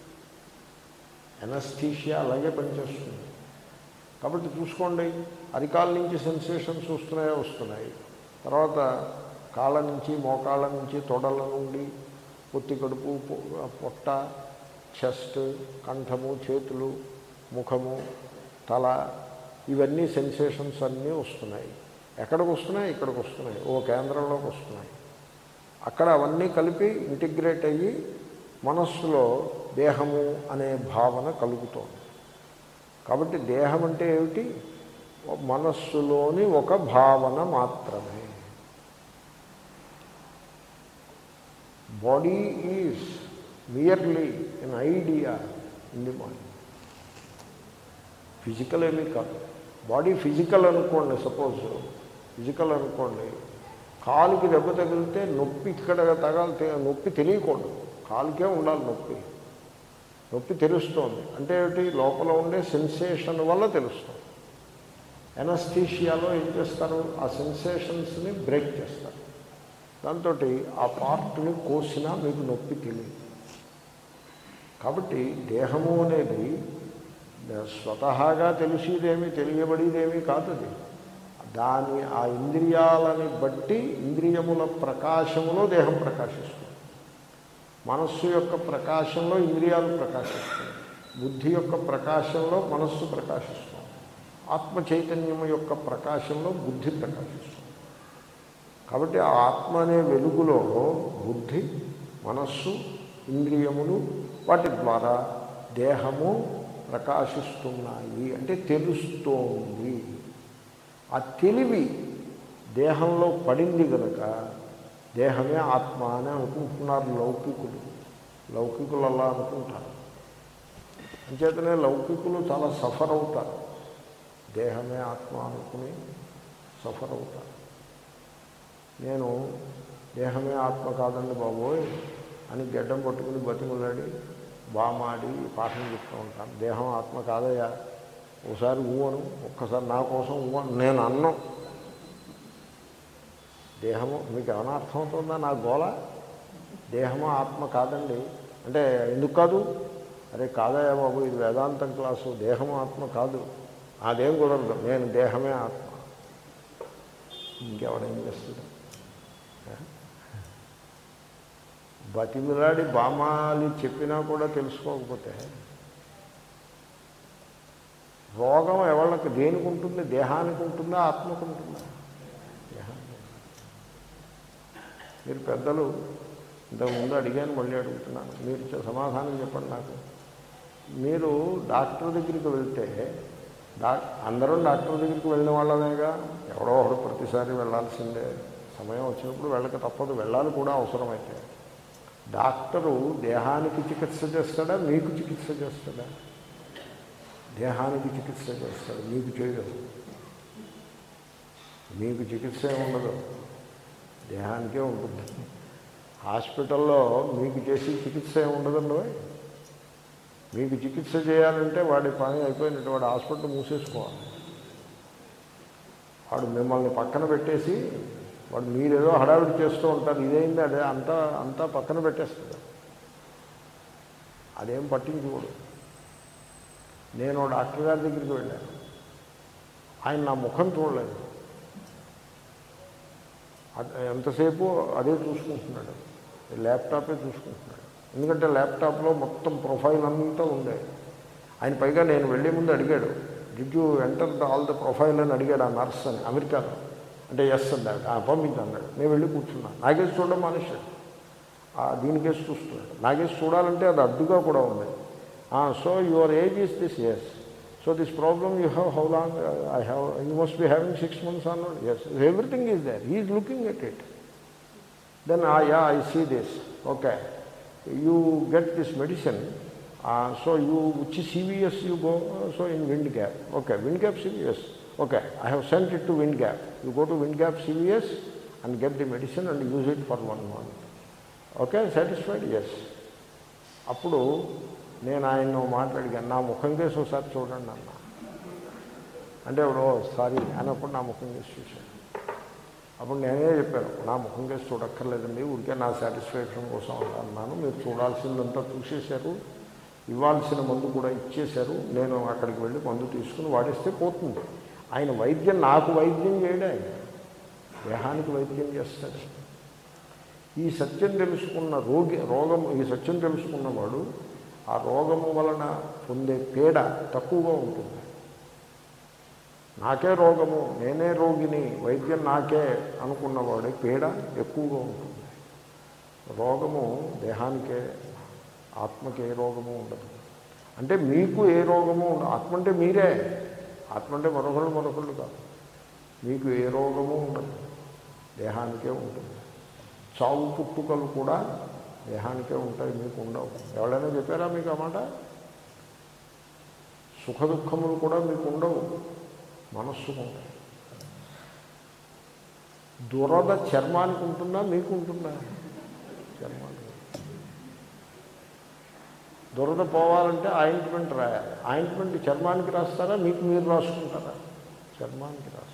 Speaker 1: ఎనస్థీషియా అలాగే పనిచేస్తుంది కాబట్టి చూసుకోండి అరికాల నుంచి సెన్సేషన్స్ వస్తున్నాయో వస్తున్నాయి తర్వాత కాళ్ళ నుంచి మోకాళ్ళ నుంచి తొడల నుండి పొత్తి కడుపు పొ- పొట్ట చెస్ట్ కంఠము చేతులు ముఖము తల ఇవన్నీ సెన్సేషన్స్ అన్నీ వస్తున్నాయి ఎక్కడికి వస్తున్నాయి ఇక్కడికి వస్తున్నాయి ఓ కేంద్రంలోకి వస్తున్నాయి అక్కడ అవన్నీ కలిపి ఇంటిగ్రేట్ అయ్యి మనస్సులో దేహము అనే భావన కలుగుతోంది కాబట్టి దేహం అంటే ఏమిటి మనస్సులోని ఒక భావన మాత్రమే body is merely an idea in the mind physical ఏమీ కాదు బాడీ ఫిజికల్ అనుకోండి సపోజ్ ఫిజికల్ అనుకోండి కాలుకి దెబ్బ తగిలితే నొప్పి ఇక్కడ తగలితే నొప్పి తెలియకూడదు కాలుకే ఉండాలి నొప్పి నొప్పి తెలుస్తోంది అంటే ఏమిటి లోపల ఉండే సెన్సేషన్ వల్ల తెలుస్తుంది ఎనస్థీషియాలో ఏం చేస్తారు ఆ సెన్సేషన్స్ని బ్రేక్ చేస్తారు దాంతో ఆ పార్ట్ని కోసినా మీకు నొప్పి తెలియదు కాబట్టి దేహము అనేది స్వతహాగా తెలిసేదేమీ తెలియబడేదేమీ కాదు అది దాని ఆ ఇంద్రియాలని బట్టి ఇంద్రియముల ప్రకాశములో దేహం ప్రకాశిస్తుంది మనస్సు యొక్క ప్రకాశంలో ఇంద్రియాలు ప్రకాశిస్తాయి బుద్ధి యొక్క ప్రకాశంలో మనస్సు ప్రకాశిస్తుంది ఆత్మ చైతన్యము యొక్క ప్రకాశంలో బుద్ధి ప్రకాశిస్తుంది కాబట్టి ఆ ఆత్మ అనే వెలుగులో బుద్ధి మనస్సు ఇంద్రియములు వాటి ద్వారా దేహము ప్రకాశిస్తున్నాయి అంటే తెలుస్తోంది ఆ తెలివి దేహంలో పడింది కనుక దేహమే ఆత్మ అని అనుకుంటున్నారు లౌకికులు లౌకికులు అలా అనుకుంటారు అంచేతనే లౌకికులు చాలా సఫర్ అవుతారు దేహమే ఆత్మ అనుకుని సఫర్ అవుతారు నేను దేహమే ఆత్మ కాదండి బాబోయ్ అని గడ్డం పట్టుకుని బతిమలాడి బామాడి పాఠం చెప్తూ ఉంటాను దేహం ఆత్మ కాదయ్యా ఒకసారి ఊవను ఒక్కసారి నా కోసం ఊవను నేను అన్నం దేహము మీకు ఏమైనా అర్థమవుతుందా నా గోల దేహము ఆత్మ కాదండి అంటే ఎందుకు కాదు అరే కాదయ్యా బాబు ఇది వేదాంతం క్లాసు దేహము ఆత్మ కాదు అదేం కుదరదు నేను దేహమే ఆత్మ ఇంకెవడేం చేస్తుంది బతిమిలాడి బామాలి చెప్పినా కూడా తెలుసుకోకపోతే రోగం ఎవళ్ళకి దేనికి ఉంటుంది దేహానికి ఉంటుందా ఆత్మకు ఉంటుందా దేహానికి మీరు పెద్దలు ఇంతకుముందు అడిగాను మళ్ళీ అడుగుతున్నాను మీరు చె- సమాధానం చెప్పండి నాకు మీరు డాక్టర్ దగ్గరికి వెళ్తే డాక్ అందరం డాక్టర్ దగ్గరికి వెళ్ళిన వాళ్ళమేగా ఎవడో ఒకడు ప్రతిసారి వెళ్ళాల్సిందే సమయం వచ్చినప్పుడు వెళ్ళక తప్పదు వెళ్ళాలి కూడా అవసరమైతే డాక్టరు దేహానికి చికిత్స చేస్తాడా మీకు చికిత్స చేస్తాడా దేహానికి చికిత్స చేస్తాడు మీకు చేయదు మీకు చికిత్స ఏమి ఉండదు దేహానికే ఉంటుంది హాస్పిటల్లో మీకు చేసి చికిత్స ఏమి ఉండదండి ఓయ్. మీకు చికిత్స చేయాలంటే వాడి పని అయిపోయినట్టు వాడు హాస్పిటల్ మూసేసుకోవాలి వాడు మిమ్మల్ని పక్కన పెట్టేసి వాడు మీరేదో హడావిడి చేస్తూ ఉంటారు ఇదేంది అదే అంతా అంతా పక్కన పెట్టేస్తుంది అదేం పట్టించుకోడు నేను ఓ డాక్టర్ గారి దగ్గరికి వెళ్ళాను ఆయన నా ముఖం చూడలేదు అట్- ఎంతసేపు అదే చూసుకుంటున్నాడు ల్యాప్టాపే చూసుకుంటున్నాడు ఎందుకంటే ల్యాప్టాప్లో మొత్తం ప్రొఫైల్ అంతా ఉండే ఆయన పైగా నేను వెళ్ళే ముందు అడిగాడు did you enter the all the profile అని అడిగాడు ఆ నర్స్ అని అమెరికాలో అంటే ఎస్ అన్నాడు "ఆ, పంపించు అన్నాడు నేను వెళ్ళి కూర్చున్నాను నాకేసి చూడడం మానేశాడు ఆ, దీనికేసి చూస్తున్నాడు నాకేసి చూడాలంటే అది అడ్డుగా కూడా ఉంది so your age is this yes so this problem you have how long I have you must be having six months అన్నాడు yes everything is there he's looking at it then ah, yeah i see this okay you get this medicine uh, so you which cvs you go Uh, so in wind gap okay wind gap cvs okay i have sent it to wind gap you go to wind gap cvs and get the medicine and use it for one month okay satisfied yes అప్పుడు నేను ఆయన మాట్లాడిగాను నా ముఖం కేసు ఒకసారి చూడండి అన్న అంటే ఇప్పుడు సారీ అన్నప్పుడు నా ముఖం కేసు చూశాను అప్పుడు నేనే చెప్పాను నా ముఖం కేసు చూడక్కర్లేదండి ఊరికే నా సాటిస్ఫాక్షన్ కోసం అన్నాను మీరు చూడాల్సిందంతా చూసేశారు ఇవ్వాల్సిన మందు కూడా ఇచ్చేశారు నేను అక్కడికి వెళ్ళి మందు తీసుకుని వాడిస్తే పోతుంది ఆయన వైద్యం నాకు వైద్యం చేయడే ఆయన దేహానికి వైద్యం చేస్తాడు ఈ సత్యం తెలుసుకున్న రోగి రోగం ఈ సత్యం తెలుసుకున్నవాడు ఆ రోగము వలన పొందే పీడ తక్కువగా ఉంటుంది నాకే రోగము నేనే రోగిని వైద్యం నాకే అనుకున్నవాడి పీడ ఎక్కువగా ఉంటుంది రోగము దేహానికే ఆత్మకి ఏ రోగము ఉండదు అంటే మీకు ఏ రోగము ఉండదు ఆత్మ అంటే మీరే ఆత్మ అంటే మరొకళ్ళు మరొకళ్ళు కాదు మీకు ఏ రోగము ఉండదు దేహానికే ఉంటుంది చావు పుట్టుకలు కూడా దేహానికే ఉంటాయి మీకు ఉండవు ఎవరైనా చెప్పారా మీకు ఆ మాట సుఖ దుఃఖములు కూడా మీకు ఉండవు మనస్సుకు ఉంటాయి దురద చర్మానికి ఉంటుందా మీకు ఉంటుందా చర్మానికి దురద పోవాలంటే ఆయింట్మెంట్ రాయాలి ఆయింట్మెంట్ చర్మానికి రాస్తారా మీకు మీరు రాసుకుంటారా చర్మానికి రాస్తారు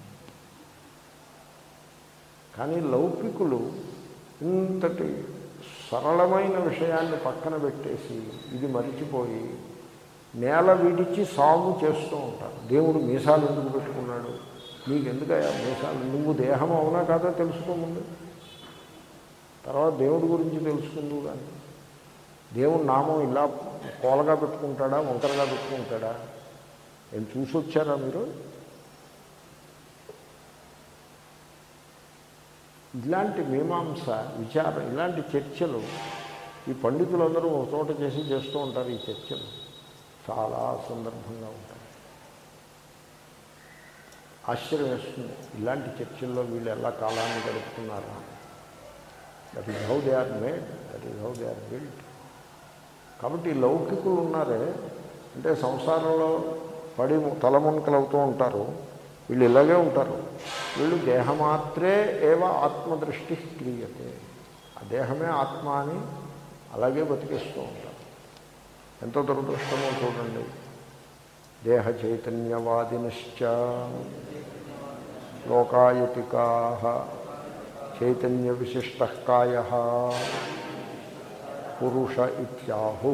Speaker 1: కానీ లౌకికులు ఇంతటి సరళమైన విషయాన్ని పక్కన పెట్టేసి ఇది మరిచిపోయి నేల విడిచి సాగు చేస్తూ ఉంటారు దేవుడు మీసాలు ఎందుకు పెట్టుకున్నాడు నీకు ఎందుకయ్యా మీసాలు నువ్వు దేహం అవునా కాదా తెలుసుకోముందు తర్వాత దేవుడి గురించి తెలుసుకుందు కానీ దేవుడు నామం ఇలా కోలగా పెట్టుకుంటాడా వంకరగా పెట్టుకుంటాడా ఏం చూసి వచ్చారా మీరు ఇలాంటి మీమాంస విచారం ఇలాంటి చర్చలు ఈ పండితులందరూ ఒక చోట చేసి చేస్తూ ఉంటారు ఈ చర్చలు చాలా సందర్భంగా ఉంటాయి ఆశ్చర్యం వేస్తుంది ఇలాంటి చర్చల్లో వీళ్ళు ఎలా కాలాన్ని గడుపుతున్నారా that is how they are made that is how they are build కాబట్టి ఈ లౌకికులు ఉన్నారే అంటే సంసారంలో పడి తలమునకలవుతూ ఉంటారు వీళ్ళు ఇలాగే ఉంటారు వీళ్ళు దేహమాత్రే ఏవ ఆత్మదృష్టి క్రియతే ఆ దేహమే ఆత్మ అని అలాగే బతికేస్తూ ఉంటారు ఎంతో దురదృష్టమో చూడండి దేహ చైతన్యవాదినశ్చ లోకాయతికా చైతన్య విశిష్ట కాయ పురుష ఇత్యాహు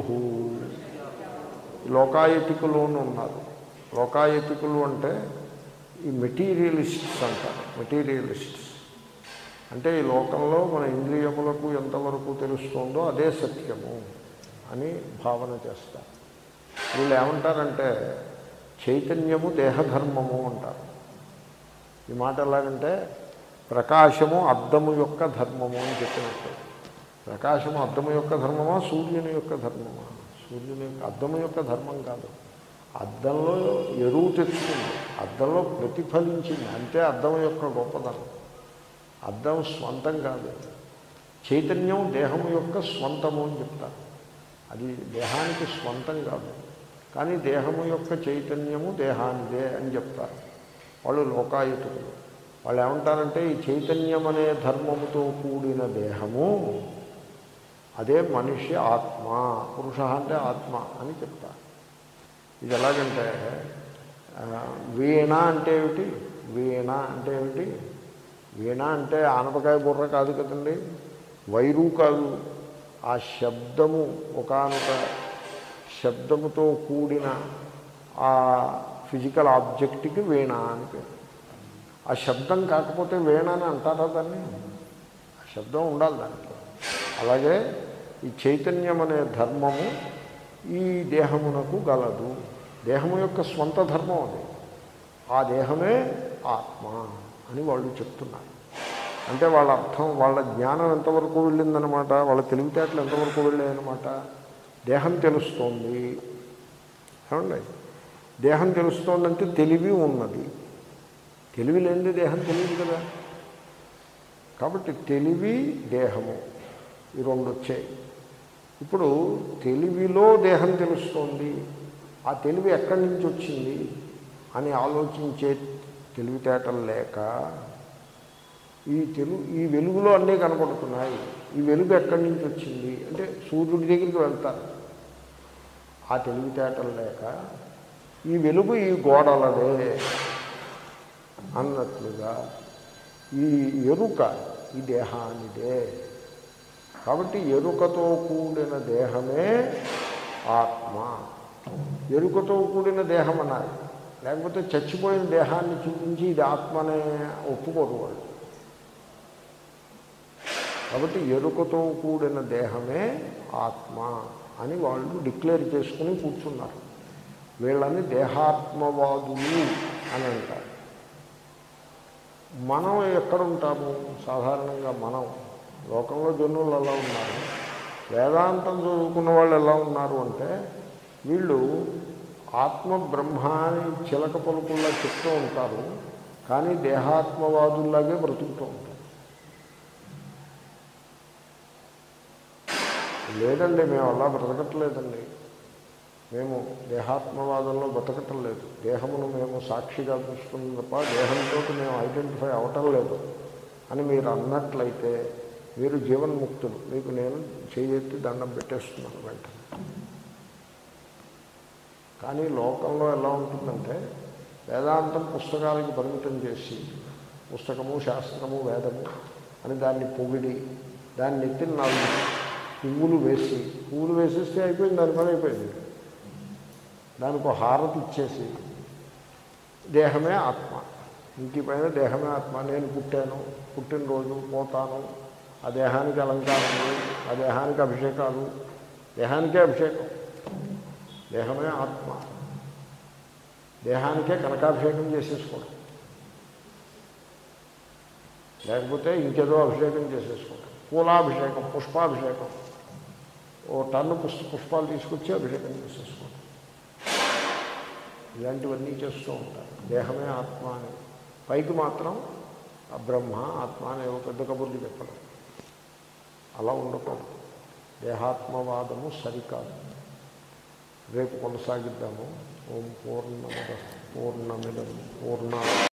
Speaker 1: లోకాయతికులు ఉన్నారు లోకాయతికులు అంటే ఈ మెటీరియలిస్ట్స్ అంటారు మెటీరియలిస్ట్స్ అంటే ఈ లోకంలో మన ఇంద్రియములకు ఎంతవరకు తెలుస్తుందో అదే సత్యము అని భావన చేస్తారు వీళ్ళు ఏమంటారంటే చైతన్యము దేహధర్మము అంటారు ఈ మాట ఎలాగంటే ప్రకాశము అద్దము యొక్క ధర్మము అని చెప్పినట్టు ప్రకాశము అద్దము యొక్క ధర్మమా సూర్యుని యొక్క ధర్మమా సూర్యుని యొక్క అద్దము యొక్క ధర్మం కాదు అద్దంలో ఎరువు తెచ్చుకుంది అద్దంలో ప్రతిఫలించింది అంతే అద్దం యొక్క గొప్పదనం అద్దం స్వంతం కాదు చైతన్యం దేహం యొక్క స్వంతము అని చెప్తారు అది దేహానికి స్వంతం కాదు కానీ దేహము యొక్క చైతన్యము దేహానిదే అని చెప్తారు వాళ్ళు లోకాయుతులు వాళ్ళు ఏమంటారంటే ఈ చైతన్యం అనే ధర్మముతో కూడిన దేహము అదే మనిషి ఆత్మ పురుష అంటే ఆత్మ అని చెప్తారు ఇది ఎలాగంటే ఆ, వీణ అంటే ఏమిటి వీణ అంటే ఏమిటి వీణ అంటే ఆనపకాయ బుర్ర కాదు కదండి వైరు కాదు ఆ శబ్దము ఒకానొక శబ్దముతో కూడిన ఆ ఫిజికల్ ఆబ్జెక్ట్కి వీణ అని పేరు ఆ శబ్దం కాకపోతే వీణ అని అంటారా దాన్ని ఆ శబ్దం ఉండాలి దాంట్లో అలాగే ఈ చైతన్యం అనే ధర్మము ఈ దేహమునకు గలదు దేహము యొక్క స్వంత ధర్మం అది ఆ దేహమే ఆత్మ అని వాళ్ళు చెప్తున్నారు అంటే వాళ్ళ అర్థం వాళ్ళ జ్ఞానం ఎంతవరకు వెళ్ళిందనమాట వాళ్ళ తెలివితేటలు ఎంతవరకు వెళ్ళాయన్నమాట దేహం తెలుస్తోంది ఏమండి దేహం తెలుస్తోందంటే తెలివి ఉన్నది తెలివి లేనిది దేహం తెలియదు కదా కాబట్టి తెలివి దేహము ఈ రెండు వచ్చాయి ఇప్పుడు తెలివిలో దేహం తెలుస్తోంది ఆ తెలివి ఎక్కడి నుంచి వచ్చింది అని ఆలోచించే తెలివితేటలు లేక ఈ తెలు ఈ వెలుగులో అన్నీ కనపడుతున్నాయి ఈ వెలుగు ఎక్కడి నుంచి వచ్చింది అంటే సూర్యుడి దగ్గరికి వెళ్తారు ఆ తెలివితేటలు లేక ఈ వెలుగు ఈ గోడలదే అన్నట్లుగా ఈ ఎరుక ఈ దేహానిదే కాబట్టి ఎరుకతో కూడిన దేహమే ఆత్మ ఎరుకతో కూడిన దేహం అన్నారు లేకపోతే చచ్చిపోయిన దేహాన్ని చూపించి ఇది ఆత్మనే ఒప్పుకోరు వాళ్ళు కాబట్టి ఎరుకతో కూడిన దేహమే ఆత్మ అని వాళ్ళు డిక్లేర్ చేసుకుని కూర్చున్నారు వీళ్ళని దేహాత్మవాదులు అని అంటారు మనం ఎక్కడుంటాము సాధారణంగా మనం లోకంలో జనులు ఎలా ఉన్నారు వేదాంతం చదువుకున్న వాళ్ళు ఎలా ఉన్నారు అంటే వీళ్ళు ఆత్మ బ్రహ్మ అని చిలక పలుకుల్లా చెప్తూ ఉంటారు కానీ దేహాత్మవాదుల్లాగే బ్రతుకుతూ ఉంటారు లేదండి మేము అలా బ్రతకట్లేదండి మేము దేహాత్మవాదంలో బ్రతకటం లేదు దేహమును మేము సాక్షిగా చూస్తున్నాం తప్ప దేహంతో మేము ఐడెంటిఫై అవటం లేదు అని మీరు అన్నట్లయితే మీరు జీవన్ముక్తులు మీకు నేను చేయెత్తి దండం పెట్టేస్తున్నాను వెంటనే కానీ లోకంలో ఎలా ఉంటుందంటే వేదాంతం పుస్తకాలకి పరిమితం చేసి పుస్తకము శాస్త్రము వేదము అని దాన్ని పొగిడి దాన్ని ఎత్తిన నాలుగు పువ్వులు వేసి పువ్వులు వేసేస్తే అయిపోయింది దాని పని అయిపోయింది దానికి ఒక హారతి ఇచ్చేసి దేహమే ఆత్మ ఇంటి పైన దేహమే ఆత్మ నేను పుట్టాను పుట్టినరోజు పోతాను ఆ దేహానికి అలంకారములు ఆ దేహానికి అభిషేకాలు దేహానికే అభిషేకం దేహమే ఆత్మ దేహానికే కనకాభిషేకం చేసేసుకోవడం లేకపోతే ఇంకేదో అభిషేకం చేసేసుకోవడం పూలాభిషేకం పుష్పాభిషేకం ఓ టన్ను పుష్ప పుష్పాలు తీసుకొచ్చి అభిషేకం చేసేసుకోవడం ఇలాంటివన్నీ చేస్తూ ఉంటారు దేహమే ఆత్మ అని పైకి మాత్రం ఆ బ్రహ్మ ఆత్మ అనే ఒక పెద్ద కబుర్లు చెప్పడం అలా ఉండకూడదు దేహాత్మవాదము సరికాదు రేపు కొనసాగిద్దాము ఓం పూర్ణమద పూర్ణమిదం పూర్ణ